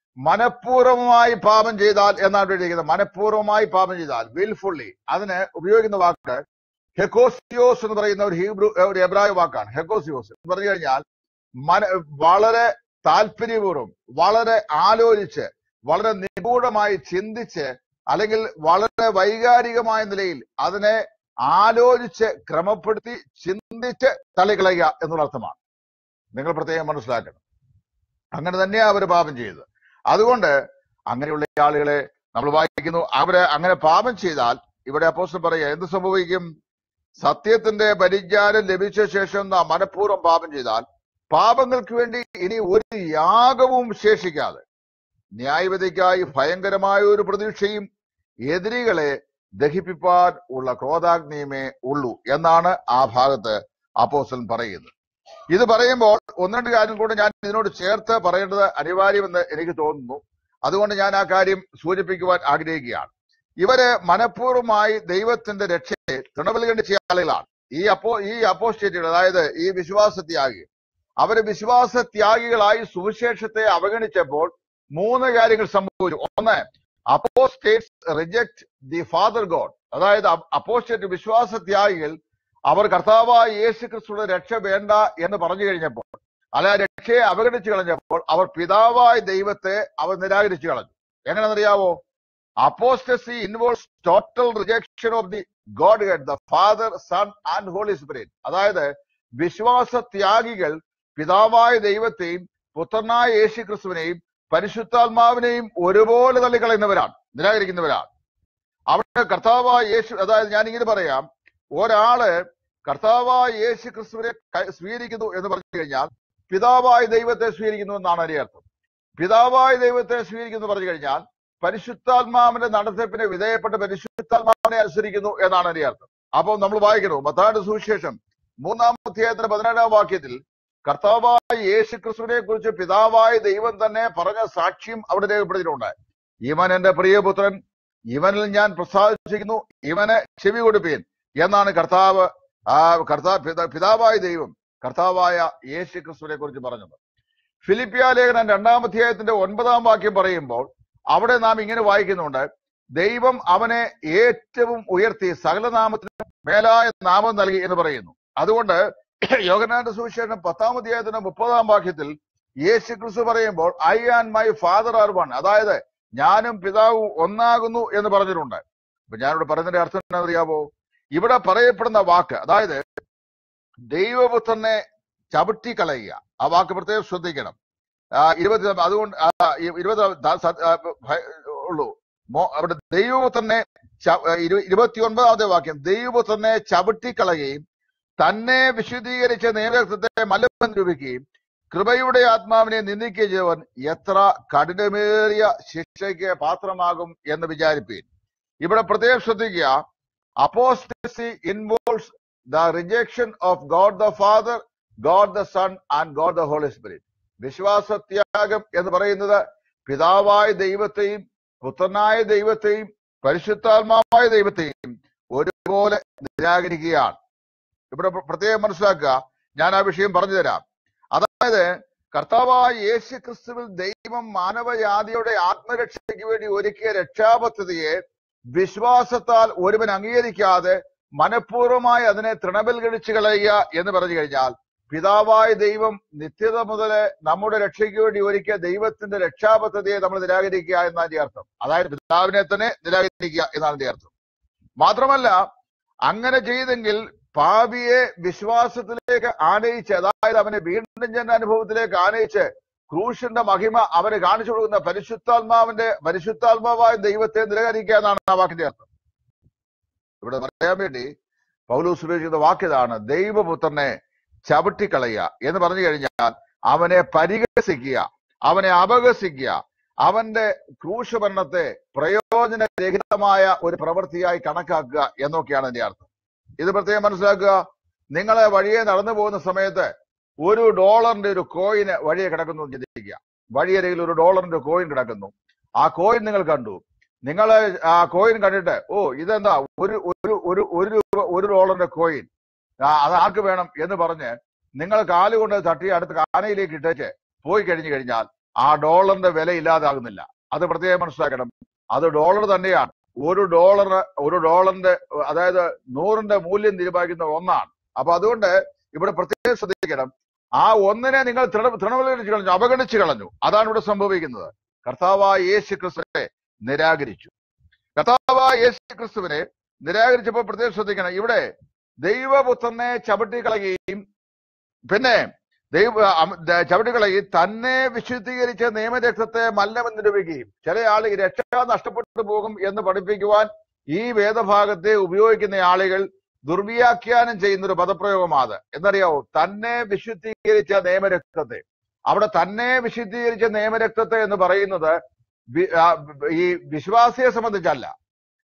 മനഃപൂർവമായി പാപം ചെയ്താൽ എന്നാണ് എഴുതിയിരിക്കുന്നത് മനഃപൂർവമായി പാപം ചെയ്താൽ വിൽഫുള്ളി അതിന് ഉപയോഗിക്കുന്ന വാക്ക് ഹെക്കോസിയോസ് എന്ന് പറയുന്ന ഒരു ഹീബ്രു ഒരു എബ്രായ വാക്കാണ് ഹെക്കോസിയോസ് എന്ന് പറഞ്ഞു കഴിഞ്ഞാൽ മന വളരെ താല്പര്യപൂർവ്വം വളരെ ആലോചിച്ച് വളരെ നിഗൂഢമായി ചിന്തിച്ച് അല്ലെങ്കിൽ വളരെ വൈകാരികമായ നിലയിൽ അതിനെ ആലോചിച്ച് ക്രമപ്പെടുത്തി ചിന്തിച്ച് തള്ളിക്കളയുക എന്നുള്ള അർത്ഥമാണ് നിങ്ങൾ പ്രത്യേകം മനസ്സിലാക്കണം അങ്ങനെ തന്നെയാ അവർ പാപം ചെയ്തത് അതുകൊണ്ട് അങ്ങനെയുള്ള ആളുകളെ നമ്മൾ വായിക്കുന്നു അവര് അങ്ങനെ പാപം ചെയ്താൽ ഇവിടെ അപ്പോസ്റ്റൽ പറയുക എന്ത് സംഭവിക്കും സത്യത്തിന്റെ പരിജ്ഞാനം ലഭിച്ച ശേഷം നാം മനഃപൂർവ്വം പാപം ചെയ്താൽ പാപങ്ങൾക്ക് വേണ്ടി ഇനി ഒരു യാഗവും ശേഷിക്കാതെ ന്യായവിധിക്കായി ഭയങ്കരമായ ഒരു പ്രതീക്ഷയും എതിരികളെ ദഹിപ്പിപ്പാൻ ഉള്ള ക്രോധാഗ്നിയുമേ ഉള്ളൂ എന്നാണ് ആ ഭാഗത്ത് അപ്പോസ്റ്റലൻ പറയുന്നത് ഇത് പറയുമ്പോൾ ഒന്ന് രണ്ട് കാര്യം കൂടെ ഞാൻ ഇതിനോട് ചേർത്ത് പറയേണ്ടത് അനിവാര്യമെന്ന് എനിക്ക് തോന്നുന്നു അതുകൊണ്ട് ഞാൻ ആ കാര്യം സൂചിപ്പിക്കുവാൻ ആഗ്രഹിക്കുകയാണ് ഇവര് മനഃപൂർവ്വമായി ദൈവത്തിന്റെ രക്ഷയെ തൃണവൽഗണിച്ച ആളുകളാണ് ഈ അപ്പോ ഈ അപ്പോസ്റ്റേറ്റുകൾ അതായത് ഈ വിശ്വാസത്യാഗി അവര് വിശ്വാസത്യാഗികളായി സുവിശേഷത്തെ അവഗണിച്ചപ്പോൾ മൂന്ന് കാര്യങ്ങൾ സംഭവിച്ചു ഒന്ന് apostates reject the father God അതായത് അപ്പോസ്റ്റേറ്റ് വിശ്വാസത്യാഗികൾ അവർ കർത്താവായ യേശു ക്രിസ്തുയുടെ രക്ഷ വേണ്ട എന്ന് പറഞ്ഞു കഴിഞ്ഞപ്പോൾ അല്ല രക്ഷയെ അവഗണിച്ചു കളഞ്ഞപ്പോൾ അവർ പിതാവായ ദൈവത്തെ അവർ നിരാകരിച്ചു കളഞ്ഞു എങ്ങനെയെന്നറിയാവോ apostasy involves total rejection of the godhead the father son and holy spirit അതായത് വിശ്വാസ ത്യാഗികൾ പിതാവായ ദൈവത്തെയും പുത്രനായ യേശു ക്രിസ്തുവിനെയും പരിശുദ്ധാത്മാവിനെയും ഒരുപോലെ തള്ളിക്കളയുന്നവരാണ് നിരാകരിക്കുന്നവരാണ് അവിടെ കർത്താവായ യേശു അതായത് ഞാൻ ഇങ്ങനെ പറയാം ഒരാള് കർത്താവായ യേശു ക്രിസ്തുവിനെ ക- സ്വീകരിക്കുന്നു എന്ന് പറഞ്ഞു കഴിഞ്ഞാൽ പിതാവായ ദൈവത്തെ സ്വീകരിക്കുന്നു എന്നാണ് അതിന്റെ അർത്ഥം പിതാവായ ദൈവത്തെ സ്വീകരിക്കുന്നു എന്ന് പറഞ്ഞു കഴിഞ്ഞാൽ പരിശുദ്ധാത്മാവിന്റെ നടത്തിപ്പിന് വിധേയപ്പെട്ട് പരിശുദ്ധാത്മാവിനെ അനുസരിക്കുന്നു എന്നാണ് അതിന്റെ അർത്ഥം അപ്പോൾ നമ്മൾ വായിക്കുന്നു മത്തായുടെ സുവിശേഷം മൂന്നാം അധ്യായത്തിന്റെ പതിനേഴാം വാക്യത്തിൽ കർത്താവായ യേശു ക്രിസ്തുവിനെ കുറിച്ച് പിതാവായ ദൈവം തന്നെ പറഞ്ഞ സാക്ഷ്യം അവിടെ രേഖപ്പെടുത്തിയിട്ടുണ്ട് ഇവൻ എന്റെ പ്രിയപുത്രൻ ഇവനിൽ ഞാൻ പ്രസാദിച്ചിരിക്കുന്നു ഇവന് ചെവി കൊടുപ്പീൻ എന്നാണ് കർത്താവ് ആ കർത്താവ് പിത- പിതാവായ ദൈവം കർത്താവായ യേശു ക്രിസ്തുവിനെ കുറിച്ച് പറഞ്ഞത് ഫിലിപ്പിയ ലേഖനം രണ്ടാം അധ്യായത്തിന്റെ ഒൻപതാം വാക്യം പറയുമ്പോൾ അവിടെ നാം ഇങ്ങനെ വായിക്കുന്നുണ്ട് ദൈവം അവനെ ഏറ്റവും ഉയർത്തി സകല നാമത്തിനും മേലായ നാമം നൽകി എന്ന് പറയുന്നു അതുകൊണ്ട് യോഗനാന്റെ സുവിശേഷം പത്താം അധ്യായത്തിന്റെ മുപ്പതാം വാക്യത്തിൽ യേശു ക്രിസ്തു പറയുമ്പോൾ I and my father are one അതായത് ഞാനും പിതാവും ഒന്നാകുന്നു എന്ന് പറഞ്ഞിട്ടുണ്ട് അപ്പൊ ഞാനിവിടെ പറയുന്നതിന്റെ അർത്ഥം എന്താ അറിയാമോ ഇവിടെ പറയപ്പെടുന്ന വാക്ക് അതായത് ദൈവപുത്രനെ ചവിട്ടി കളയുക ആ വാക്ക് പ്രത്യേകം ശ്രദ്ധിക്കണം ആ, ഇരുപത്തി അതുകൊണ്ട് ആ, ഇ- ഇരുപത് ദ- സ- ആ, ഭ- ഉള്ളൂ മോ- അവിടെ ദൈവപുത്രനെ ച- ഇരു- ഇരുപത്തിയൊൻപതാമത്തെ വാക്യം ദൈവപുത്രനെ ചവിട്ടിക്കളയുകയും തന്നെ വിശുദ്ധീകരിച്ച നിയമത്തെ മല്ലം രൂപിക്കുകയും കൃപയുടെ ആത്മാവിനെ നിന്ദിക്കുകയും ചെയ്തവൻ എത്ര കഠിനമേറിയ ശിക്ഷയ്ക്ക് പാത്രമാകും എന്ന് വിചാരിപ്പീൻ ഇവിടെ പ്രത്യേകം ശ്രദ്ധിക്കുക apostasy involves the rejection of God the father God the son and God the holy spirit വിശ്വാസത്യാഗം എന്ന് പറയുന്നത് പിതാവായ ദൈവത്തെയും പുത്രനായ ദൈവത്തെയും പരിശുദ്ധാത്മാവായ ദൈവത്തെയും ഒരുപോലെ നിരാകരിക്കുകയാണ് ഇവിടെ പ്ര- പ്രത്യേകം മനസ്സിലാക്കുക ഞാൻ ആ വിഷയം പറഞ്ഞു തരാം അതായത് കർത്താവായ യേശു ക്രിസ്തുവിൽ ദൈവം മാനവജാതിയുടെ ആത്മരക്ഷയ്ക്ക് വേണ്ടി ഒരുക്കിയ രക്ഷാപദ്ധതിയെ വിശ്വാസത്താൽ ഒരുവൻ അംഗീകരിക്കാതെ മനഃപൂർവ്വമായി അതിനെ തൃണവൽഗണിച്ചു കളയുക എന്ന് പറഞ്ഞു കഴിഞ്ഞാൽ പിതാവായ ദൈവം നിത്യത മുതല് നമ്മുടെ രക്ഷയ്ക്ക് വേണ്ടി ഒരുക്കിയ ദൈവത്തിന്റെ രക്ഷാപദ്ധതിയെ നമ്മൾ നിരാകരിക്കുക എന്നാണ് അതിന്റെ അർത്ഥം അതായത് പിതാവിനെ തന്നെ നിരാകരിക്കുക എന്നാണ് അതിന്റെ അർത്ഥം മാത്രമല്ല അങ്ങനെ ചെയ്തെങ്കിൽ പാപിയെ വിശ്വാസത്തിലേക്ക് ആനയിച്ച് അതായത് അവനെ വീണ്ടും ജന അനുഭവത്തിലേക്ക് ആനയിച്ച് ക്രൂശിന്റെ മഹിമ അവന് കാണിച്ചു കൊടുക്കുന്ന പരിശുദ്ധാത്മാവിന്റെ പരിശുദ്ധാത്മാവായ ദൈവത്തെ നിരകരിക്കുക എന്നാണ് ആ വാക്കിന്റെ അർത്ഥം ഇവിടെ പറയാൻ വേണ്ടി പൗലൂസ് ഉപയോഗിക്കുന്ന വാക്കിതാണ് ദൈവപുത്രനെ ചവിട്ടിക്കളയുക എന്ന് പറഞ്ഞു കഴിഞ്ഞാൽ അവനെ പരിഹസിക്കുക അവനെ അപഹസിക്കുക അവന്റെ ക്രൂശഭരണത്തെ പ്രയോജനരഹിതമായ ഒരു പ്രവൃത്തിയായി കണക്കാക്കുക എന്നൊക്കെയാണ് അതിന്റെ അർത്ഥം ഇത് പ്രത്യേകം മനസ്സിലാക്കുക നിങ്ങളെ വഴിയെ നടന്നു പോകുന്ന സമയത്ത് ഒരു ഡോളറിന്റെ ഒരു കോയിന് വഴിയെ കിടക്കുന്നു എന്ന് ചിന്തിക്കുക വഴിയരികിൽ ഒരു ഡോളറിന്റെ കോയിൻ കിടക്കുന്നു ആ കോയിൻ നിങ്ങൾ കണ്ടു നിങ്ങൾ ആ കോയിൻ കണ്ടിട്ട് ഓ ഇതെന്താ ഒരു ഒരു ഒരു ഒരു രൂപ ഒരു ഡോളറിന്റെ കോയിൻ ആ, അത് ആർക്ക് വേണം എന്ന് പറഞ്ഞ് നിങ്ങൾ കാലുകൊണ്ട് തട്ടി അടുത്ത് കാനയിലേക്ക് ഇട്ടേച്ച് പോയി കഴിഞ്ഞു കഴിഞ്ഞാൽ ആ ഡോളറിന്റെ വില ഇല്ലാതാകുന്നില്ല അത് പ്രത്യേകം മനസ്സിലാക്കണം അത് ഡോളർ തന്നെയാണ് ഒരു ഡോളർ ഒരു ഡോളറിന്റെ അതായത് നൂറിന്റെ മൂല്യം തീരുമാനിക്കുന്ന ഒന്നാണ് അപ്പൊ അതുകൊണ്ട് ഇവിടെ പ്രത്യേകം ശ്രദ്ധിക്കണം ആ ഒന്നിനെ നിങ്ങൾ തൃണ- തൃണവൽക്കരിച്ച് കളഞ്ഞു അവഗണിച്ചു കളഞ്ഞു അതാണ് ഇവിടെ സംഭവിക്കുന്നത് കർത്താവായ യേശു ക്രിസ്തുവിനെ നിരാകരിച്ചു കർത്താവായ യേശു ക്രിസ്തുവിനെ നിരാകരിച്ചപ്പോൾ പ്രത്യേകം ശ്രദ്ധിക്കണം ഇവിടെ ദൈവപുത്രനെ ചവിട്ടിക്കളയുകയും പിന്നെ ദൈവ അം- ദ- ചവിട്ടിക്കളയുകയും തന്നെ വിശുദ്ധീകരിച്ച നിയമരക്തത്തെ മല്ലമെന്ന് നിരൂപിക്കുകയും ചില ആൾ ഈ രക്ഷ നഷ്ടപ്പെട്ടു പോകും എന്ന് പഠിപ്പിക്കുവാൻ ഈ വേദഭാഗത്തെ ഉപയോഗിക്കുന്ന ആളുകൾ ദുർവ്യാഖ്യാനം ചെയ്യുന്ന ഒരു പദപ്രയോഗമാണ് എന്നറിയാവോ തന്നെ വിശുദ്ധീകരിച്ച നിയമരക്തത്തെ അവിടെ തന്നെ വിശുദ്ധീകരിച്ച നിയമരക്തത്തെ എന്ന് പറയുന്നത് വി- ആ, ഈ വിശ്വാസിയെ സംബന്ധിച്ചല്ല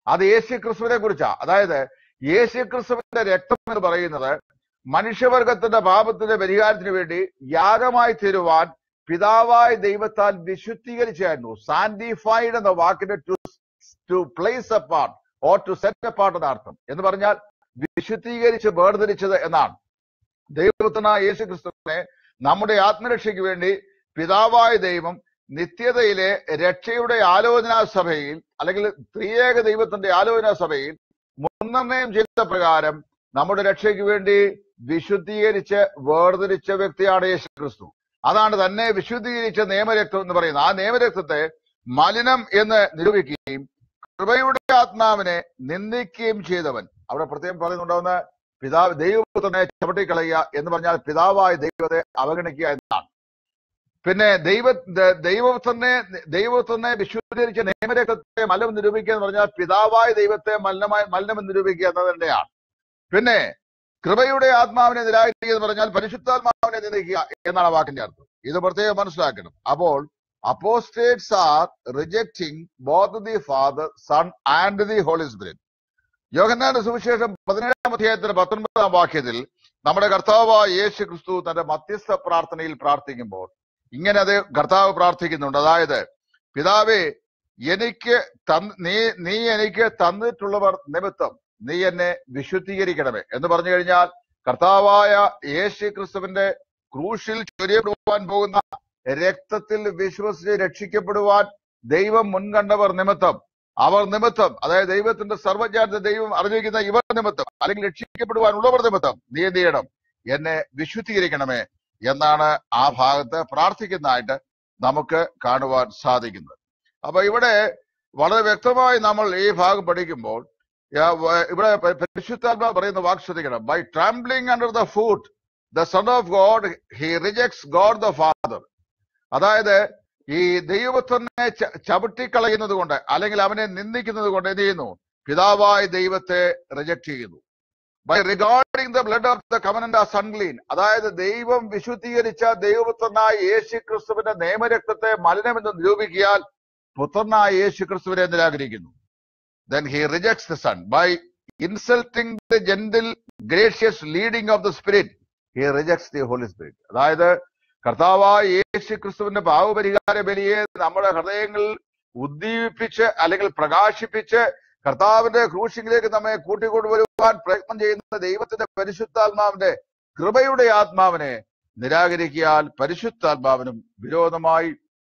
അത് യേശു ക്രിസ്തുവിനെ കുറിച്ചാ അതായത് യേശു ക്രിസ്തുവിന്റെ രക്തം എന്ന് പറയുന്നത് മനുഷ്യവർഗത്തിന്റെ പാപത്തിന്റെ പരിഹാരത്തിന് വേണ്ടി യാഗമായി തീരുവാൻ പിതാവായ ദൈവത്താൽ വിശുദ്ധീകരിച്ചായിരുന്നു സാന്റിഫൈഡ് എന്ന വാക്കിന്റെ to to place apart or to set apart എന്ന അർത്ഥം എന്ന് പറഞ്ഞാൽ വിശുദ്ധീകരിച്ച് വേർതിരിച്ചത് എന്നാണ് ദൈവത്തിനായ യേശു ക്രിസ്തുവിനെ നമ്മുടെ ആത്മരക്ഷയ്ക്ക് വേണ്ടി പിതാവായ ദൈവം നിത്യതയിലെ രക്ഷയുടെ ആലോചനാ സഭയിൽ അല്ലെങ്കിൽ ത്രിയേക ദൈവത്തിന്റെ ആലോചനാ സഭയിൽ മുൻനിർണയം ചെയ്ത പ്രകാരം നമ്മുടെ രക്ഷയ്ക്ക് വേണ്ടി വിശുദ്ധീകരിച്ച് വേർതിരിച്ച വ്യക്തിയാണ് യേശു ക്രിസ്തു അതാണ് തന്നെ വിശുദ്ധീകരിച്ച നിയമരക്തം എന്ന് പറയുന്നത് ആ നിയമരക്തത്തെ മലിനം എന്ന് നിരൂപിക്കുകയും കൃപയുടെ ആത്മാവിനെ നിന്ദിക്കുകയും ചെയ്തവൻ അവിടെ പ്രത്യേകം പറയുന്നുണ്ടാവുന്ന പിതാവ് ദൈവത്തിനെ ചവിട്ടിക്കളയുക എന്ന് പറഞ്ഞാൽ പിതാവായ ദൈവത്തെ അവഗണിക്കുക എന്നാണ് പിന്നെ ദൈവ ദ- ദൈവത്തിനെ ദൈവത്തിനെ വിശുദ്ധീകരിച്ച നിയമരക്തത്തെ മലം നിരൂപിക്കുക എന്ന് പറഞ്ഞാൽ പിതാവായ ദൈവത്തെ മലിനമായി മലിനം നിരൂപിക്കുക എന്നത് തന്നെയാണ് പിന്നെ കൃപയുടെ ആത്മാവിനെ നിരാകരിക്കുക എന്ന് പറഞ്ഞാൽ പരിശുദ്ധാത്മാവിനെ നിന്ദിക്കുക എന്നാണ് ആ വാക്കിന്റെ അർത്ഥം ഇത് പ്രത്യേകം മനസ്സിലാക്കണം അപ്പോൾ apostates are rejecting both the father son and the holy spirit യോഹന്നാന്റെ സുവിശേഷം പതിനേഴാം അധ്യായത്തിന്റെ പത്തൊൻപതാം വാക്യത്തിൽ നമ്മുടെ കർത്താവായ യേശു ക്രിസ്തു തന്റെ മധ്യസ്ഥ പ്രാർത്ഥനയിൽ പ്രാർത്ഥിക്കുമ്പോൾ ഇങ്ങനെ അത് കർത്താവ് പ്രാർത്ഥിക്കുന്നുണ്ട് അതായത് പിതാവേ എനിക്ക് തന്ന് നീ നീ എനിക്ക് തന്നിട്ടുള്ളവർ നിമിത്തം നീ എന്നെ വിശുദ്ധീകരിക്കണമേ എന്ന് പറഞ്ഞു കഴിഞ്ഞാൽ കർത്താവായ യേശു ക്രിസ്തുവിന്റെ ക്രൂശിൽ ചൊരിയപ്പെടുവാൻ പോകുന്ന രക്തത്തിൽ വിശ്വസിച്ച് രക്ഷിക്കപ്പെടുവാൻ ദൈവം മുൻകണ്ടവർ നിമിത്തം അവർ നിമിത്തം അതായത് ദൈവത്തിന്റെ സർവജ്ഞാനത്തെ ദൈവം അറിഞ്ഞിരിക്കുന്ന ഇവർ നിമിത്തം അല്ലെങ്കിൽ രക്ഷിക്കപ്പെടുവാനുള്ളവർ നിമിത്തം നീ എന്ത് ചെയ്യണം എന്നെ വിശുദ്ധീകരിക്കണമേ എന്നാണ് ആ ഭാഗത്ത് പ്രാർത്ഥിക്കുന്നതായിട്ട് നമുക്ക് കാണുവാൻ സാധിക്കുന്നത് അപ്പൊ ഇവിടെ വളരെ വ്യക്തമായി നമ്മൾ ഈ ഭാഗം പഠിക്കുമ്പോൾ യാ- വ- ഇവിടെ പ- പരിശുദ്ധാത്മാ പറയുന്ന വാക്ക് ശ്രദ്ധിക്കണം by trampling under the foot the son of God he rejects God the father അതായത് ഈ ദൈവത്തിനെ ച- ചവിട്ടിക്കളയുന്നത് കൊണ്ട് അല്ലെങ്കിൽ അവനെ നിന്ദിക്കുന്നത് കൊണ്ട് എന്ത് ചെയ്യുന്നു പിതാവായ ദൈവത്തെ റിജക്ട് ചെയ്യുന്നു by regarding the blood of the covenant as unclean അതായത് ദൈവം വിശുദ്ധീകരിച്ച ദൈവപുത്രനായ യേശു ക്രിസ്തുവിന്റെ നിയമരക്തത്തെ മലിനമെന്ന് നിരൂപിക്കിയാൽ പുത്രനായ യേശു ക്രിസ്തുവിനെ നിരാകരിക്കുന്നു then he rejects the son by insulting the gentle gracious leading of the spirit he rejects the holy spirit അതായത് കർത്താവായ യേശു ക്രിസ്തുവിന്റെ പാവപരിഹാര ബലിയെ നമ്മുടെ ഹൃദയങ്ങളിൽ ഉദ്ദീപിപ്പിച്ച് അല്ലെങ്കിൽ പ്രകാശിപ്പിച്ച് കർത്താവിന്റെ ക്രൂശിലേക്ക് നമ്മെ കൂട്ടിക്കൊണ്ടുവരുവാൻ പ്രയത്നം ചെയ്യുന്ന ദൈവത്തിന്റെ പരിശുദ്ധാത്മാവിന്റെ കൃപയുടെ ആത്മാവിനെ നിരാകരിക്കിയാൽ പരിശുദ്ധാത്മാവിനും വിരോധമായി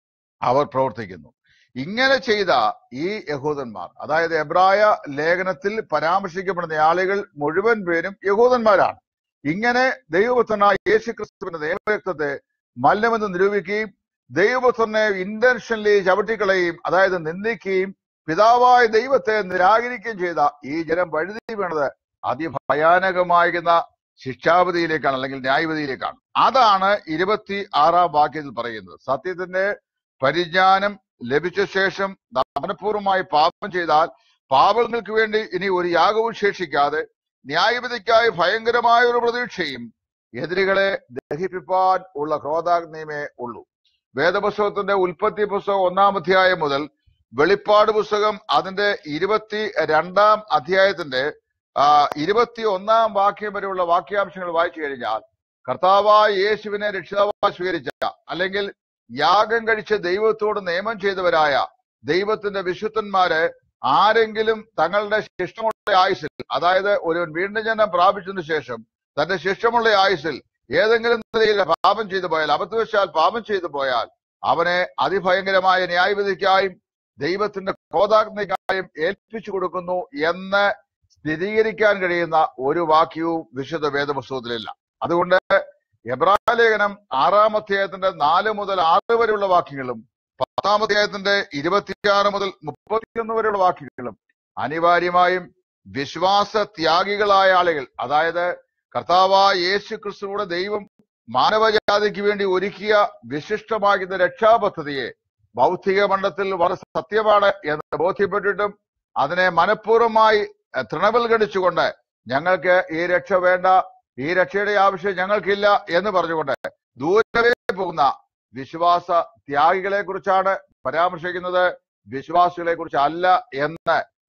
അവർ പ്രവർത്തിക്കുന്നു ഇങ്ങനെ ചെയ്ത ഈ യഹൂദന്മാർ അതായത് എബ്രായ ലേഖനത്തിൽ പരാമർശിക്കപ്പെടുന്ന ആളുകൾ മുഴുവൻ പേരും യഹൂദന്മാരാണ് ഇങ്ങനെ ദൈവപുത്രനായ യേശു ക്രിസ്തുവിന്റെ ദൈവരക്തത്തെ മല്ലമെന്ന് നിരൂപിക്കുകയും ദൈവപുത്രനെ ഇന്റൻഷനലി ചവിട്ടിക്കളയുകയും അതായത് നിന്ദിക്കുകയും പിതാവായ ദൈവത്തെ നിരാകരിക്കുകയും ചെയ്ത ഈ ജനം വഴുതി വീണത് അതിഭയാനകമായിരുന്ന ശിക്ഷാവധിയിലേക്കാണ് അല്ലെങ്കിൽ ന്യായവിധിയിലേക്കാണ് അതാണ് ഇരുപത്തി ആറാം വാക്യത്തിൽ പറയുന്നത് സത്യത്തിന്റെ പരിജ്ഞാനം ലഭിച്ച ശേഷം മനഃപൂർവ്വമായി പാപം ചെയ്താൽ പാപങ്ങൾക്ക് വേണ്ടി ഇനി ഒരു യാഗവും ശേഷിക്കാതെ ന്യായവിധിക്കായി ഭയങ്കരമായ ഒരു പ്രതീക്ഷയും എതിരികളെ ദഹിപ്പിപ്പാൻ ഉള്ള ക്രോധാഗ്നിയമേ ഉള്ളൂ വേദപുസ്തകത്തിന്റെ ഉൽപ്പത്തി പുസ്തകം ഒന്നാം അധ്യായം മുതൽ വെളിപ്പാട് പുസ്തകം അതിന്റെ ഇരുപത്തി രണ്ടാം അധ്യായത്തിന്റെ ആ, ഇരുപത്തി ഒന്നാം വാക്യം വരെയുള്ള വാക്യാംശങ്ങൾ വായിച്ചു കഴിഞ്ഞാൽ കർത്താവായ യേശുവിനെ രക്ഷിതാവായി സ്വീകരിച്ച അല്ലെങ്കിൽ യാഗം കഴിച്ച് ദൈവത്തോട് നിയമം ചെയ്തവരായ ദൈവത്തിന്റെ വിശുദ്ധന്മാര് ആരെങ്കിലും തങ്ങളുടെ ശിഷ്ടമുള്ള ആയുസിൽ അതായത് ഒരു വീണ്ടും ജനം പ്രാപിച്ചതിനു ശേഷം തന്റെ ശിഷ്ടമുള്ള ആയുസിൽ ഏതെങ്കിലും നിലയിൽ പാപം ചെയ്തു പോയാൽ അബദ്ധവശാൽ പാപം ചെയ്തു പോയാൽ അവനെ അതിഭയങ്കരമായ ന്യായവിധിക്കായും ദൈവത്തിന്റെ ക്രോധാഗ്നിക്കായും ഏൽപ്പിച്ചു കൊടുക്കുന്നു എന്ന് സ്ഥിരീകരിക്കാൻ കഴിയുന്ന ഒരു വാക്യവും വിശുദ്ധ വേദപുസ്തകത്തിലില്ല അതുകൊണ്ട് എബ്രായ ലേഖനം ആറാം അധ്യായത്തിന്റെ നാല് മുതൽ ആറ് വരെയുള്ള വാക്യങ്ങളും പത്താം അധ്യായത്തിന്റെ ഇരുപത്തിയാറ് മുതൽ മുപ്പത്തിയൊന്ന് വരെയുള്ള വാക്യങ്ങളും അനിവാര്യമായും വിശ്വാസ ത്യാഗികളായ ആളുകൾ അതായത് കർത്താവായ യേശു ക്രിസ്തുവിടെ ദൈവം മാനവജാതിക്ക് വേണ്ടി ഒരുക്കിയ വിശിഷ്ടമാകുന്ന രക്ഷാപദ്ധതിയെ ഭൗതിക മണ്ഡലത്തിൽ വളരെ സത്യമാണ് എന്ന് ബോധ്യപ്പെട്ടിട്ടും അതിനെ മനഃപൂർവ്വമായി അഹ് തൃണവൽഗണിച്ചുകൊണ്ട് ഞങ്ങൾക്ക് ഈ രക്ഷ വേണ്ട ഈ രക്ഷയുടെ ആവശ്യം ഞങ്ങൾക്കില്ല എന്ന് പറഞ്ഞുകൊണ്ട് ദൂരവേ പോകുന്ന വിശ്വാസ ത്യാഗികളെ കുറിച്ചാണ് പരാമർശിക്കുന്നത് വിശ്വാസികളെ കുറിച്ച് അല്ല എന്ന്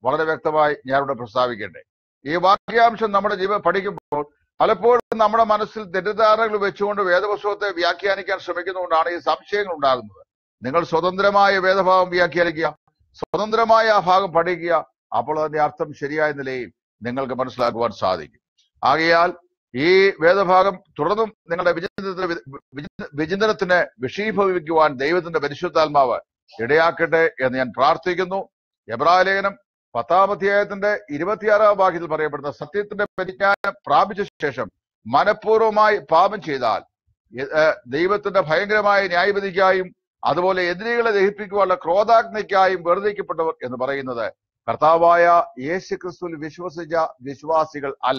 വളരെ വ്യക്തമായി ഞാൻ ഇവിടെ പ്രസ്താവിക്കട്ടെ ഈ വാക്യാംശം നമ്മുടെ ജീവ പഠിക്കുമ്പോൾ പലപ്പോഴും നമ്മുടെ മനസ്സിൽ തെറ്റിദ്ധാരണകൾ വെച്ചുകൊണ്ട് വേദപുസ്തകത്തെ വ്യാഖ്യാനിക്കാൻ ശ്രമിക്കുന്നതുകൊണ്ടാണ് ഈ സംശയങ്ങൾ ഉണ്ടാകുന്നത് നിങ്ങൾ സ്വതന്ത്രമായ വേദഭാഗം വ്യാഖ്യാനിക്കുക സ്വതന്ത്രമായ ആ ഭാഗം പഠിക്കുക അപ്പോൾ അതിന്റെ അർത്ഥം ശരിയായ നിലയിൽ നിങ്ങൾക്ക് മനസ്സിലാക്കുവാൻ സാധിക്കും ആകയാൽ ഈ വേദഭാഗം തുടർന്നും നിങ്ങളുടെ വിചിന്തനത്തിന് വി- വിചിന്ത- വിചിന്തനത്തിന് വിഷീഭവിക്കുവാൻ ദൈവത്തിന്റെ പരിശുദ്ധാത്മാവ് ഇടയാക്കട്ടെ എന്ന് ഞാൻ പ്രാർത്ഥിക്കുന്നു എബ്രായ ലേഖനം പത്താം അധ്യായത്തിന്റെ ഇരുപത്തിയാറാം വാക്യത്തിൽ പറയപ്പെടുന്ന സത്യത്തിന്റെ പരിജ്ഞാനം പ്രാപിച്ച ശേഷം മനഃപൂർവ്വമായി പാപം ചെയ്താൽ എ- ഏ, ദൈവത്തിന്റെ ഭയങ്കരമായ ന്യായവിധിക്കായും അതുപോലെ എതിരികളെ ദഹിപ്പിക്കുവാനുള്ള ക്രോധാഗ്നിക്കായും വേർതിരിക്കപ്പെട്ടവർ എന്ന് പറയുന്നത് കർത്താവായ യേശു ക്രിസ്തുവിൽ വിശ്വസിച്ച വിശ്വാസികൾ അല്ല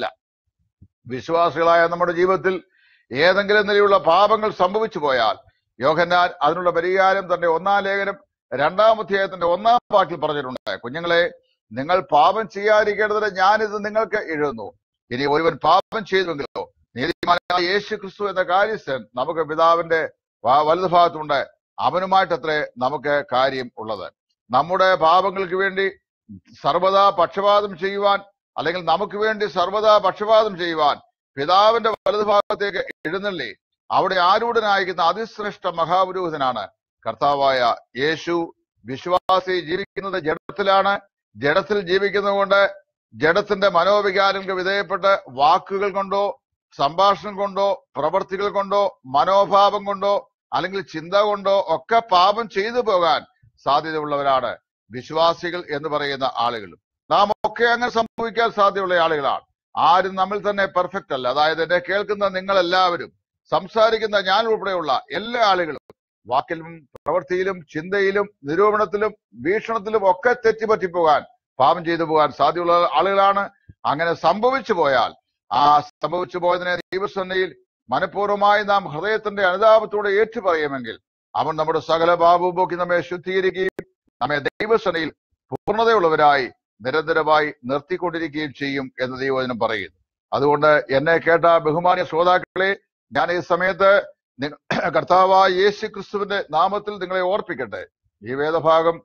വിശ്വാസികളായ നമ്മുടെ ജീവിതത്തിൽ ഏതെങ്കിലും നിലയിലുള്ള പാപങ്ങൾ സംഭവിച്ചു പോയാൽ യോഹന്നാൻ അതിനുള്ള പരിഹാരം തന്റെ ഒന്നാം ലേഖനം രണ്ടാം അധ്യായത്തിന്റെ ഒന്നാം വാക്കിൽ പറഞ്ഞിട്ടുണ്ട് കുഞ്ഞുങ്ങളെ നിങ്ങൾ പാപം ചെയ്യാതിരിക്കേണ്ടതിന് ഞാനിത് നിങ്ങൾക്ക് എഴുതുന്നു ഇനി ഒരുവൻ പാപം ചെയ്തുവെങ്കിലോ നീതിമാനായ യേശു ക്രിസ്തു എന്ന കാര്യസ്ഥൻ നമുക്ക് പിതാവിന്റെ വ- വലതുഭാഗത്തുണ്ട് അവനുമായിട്ടത്രേ നമുക്ക് കാര്യം ഉള്ളത് നമ്മുടെ പാപങ്ങൾക്ക് വേണ്ടി സർവദാ പക്ഷപാതം ചെയ്യുവാൻ അല്ലെങ്കിൽ നമുക്ക് വേണ്ടി സർവദാ പക്ഷപാതം ചെയ്യുവാൻ പിതാവിന്റെ വലതുഭാഗത്തേക്ക് എഴുന്നള്ളി അവിടെ ആരൂഢനായിരിക്കുന്ന അതിശ്രേഷ്ഠ മഹാപുരോഹിതനാണ് കർത്താവായ യേശു വിശ്വാസി ജീവിക്കുന്നത് ജഡത്തിലാണ് ജഡത്തിൽ ജീവിക്കുന്നത് കൊണ്ട് ജഡത്തിന്റെ മനോവികാരങ്ങൾക്ക് വിധേയപ്പെട്ട് വാക്കുകൾ കൊണ്ടോ സംഭാഷണം കൊണ്ടോ പ്രവർത്തികൾ കൊണ്ടോ മനോഭാവം കൊണ്ടോ അല്ലെങ്കിൽ ചിന്ത കൊണ്ടോ ഒക്കെ പാപം ചെയ്തു പോകാൻ സാധ്യതയുള്ളവരാണ് വിശ്വാസികൾ എന്ന് പറയുന്ന ആളുകളും നാം ഒക്കെ അങ്ങനെ സംഭവിക്കാൻ സാധ്യതയുള്ള ആളുകളാണ് ആരും നമ്മിൽ തന്നെ പെർഫെക്റ്റ് അല്ല അതായത് എന്നെ കേൾക്കുന്ന നിങ്ങൾ എല്ലാവരും സംസാരിക്കുന്ന ഞാൻ ഉൾപ്പെടെയുള്ള എല്ലാ ആളുകളും വാക്കിലും പ്രവൃത്തിയിലും ചിന്തയിലും നിരൂപണത്തിലും വീക്ഷണത്തിലും ഒക്കെ തെറ്റുപറ്റിപ്പോകാൻ പാപം ചെയ്തു പോകാൻ സാധ്യതയുള്ള ആളുകളാണ് അങ്ങനെ സംഭവിച്ചു പോയാൽ ആ സംഭവിച്ചു പോയതിനെ ദൈവസന്നയിൽ മനഃപൂർവ്വമായി നാം ഹൃദയത്തിന്റെ അനുതാപത്തോടെ ഏറ്റുപറയുമെങ്കിൽ അവൻ നമ്മുടെ സകല പാപവും പോക്കി നമ്മെ ശുദ്ധീകരിക്കുകയും നമ്മെ ദൈവസനയിൽ പൂർണ്ണതയുള്ളവരായി നിരന്തരമായി നിർത്തിക്കൊണ്ടിരിക്കുകയും ചെയ്യും എന്ന് ദൈവവചനം പറയുന്നു അതുകൊണ്ട് എന്നെ കേട്ട ബഹുമാന്യ ശ്രോതാക്കളെ ഞാൻ ഈ സമയത്ത് നി- കർത്താവായ യേശു ക്രിസ്തുവിന്റെ നാമത്തിൽ നിങ്ങളെ ഓർപ്പിക്കട്ടെ ഈ വേദഭാഗം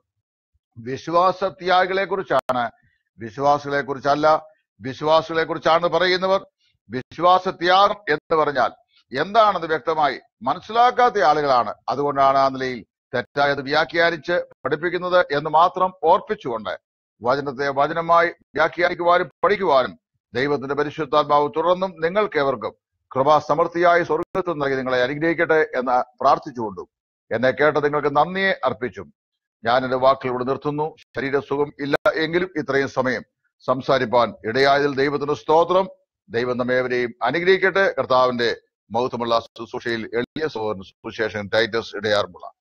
വിശ്വാസത്യാഗികളെ കുറിച്ചാണ് വിശ്വാസികളെ കുറിച്ചല്ല വിശ്വാസികളെ കുറിച്ചാണ് പറയുന്നവർ വിശ്വാസത്യാഗം എന്ന് പറഞ്ഞാൽ എന്താണെന്ന് വ്യക്തമായി മനസ്സിലാക്കാത്ത ആളുകളാണ് അതുകൊണ്ടാണ് ആ നിലയിൽ തെറ്റായത് വ്യാഖ്യാനിച്ച് പഠിപ്പിക്കുന്നത് എന്ന് മാത്രം ഓർപ്പിച്ചുകൊണ്ട് വചനത്തെ വചനമായി വ്യാഖ്യാനിക്കുവാനും പഠിക്കുവാനും ദൈവത്തിന്റെ പരിശുദ്ധാത്മാവ് തുടർന്നും നിങ്ങൾക്കേവർക്കും കൃപാസമൃദ്ധിയായി സ്വർഗത്തിൽ നൽകി നിങ്ങളെ അനുഗ്രഹിക്കട്ടെ എന്ന് പ്രാർത്ഥിച്ചുകൊണ്ടും എന്നെ കേട്ട നിങ്ങൾക്ക് നന്ദിയെ അർപ്പിച്ചും ഞാൻ എന്റെ വാക്കുകൾ ഇവിടെ നിർത്തുന്നു ശരീരസുഖം ഇല്ല എങ്കിലും ഇത്രയും സമയം സംസാരിപ്പാൻ ഇടയായതിൽ ദൈവത്തിന് സ്തോത്രം ദൈവം നമ്മേവരെയും അനുഗ്രഹിക്കട്ടെ കർത്താവിന്റെ മൗത്തമുള്ള ശുശ്രൂഷയിൽ എളിയ സഹോദരൻ സുശേഷൻ ടൈറ്റസ് ഇടയാറുമുള്ള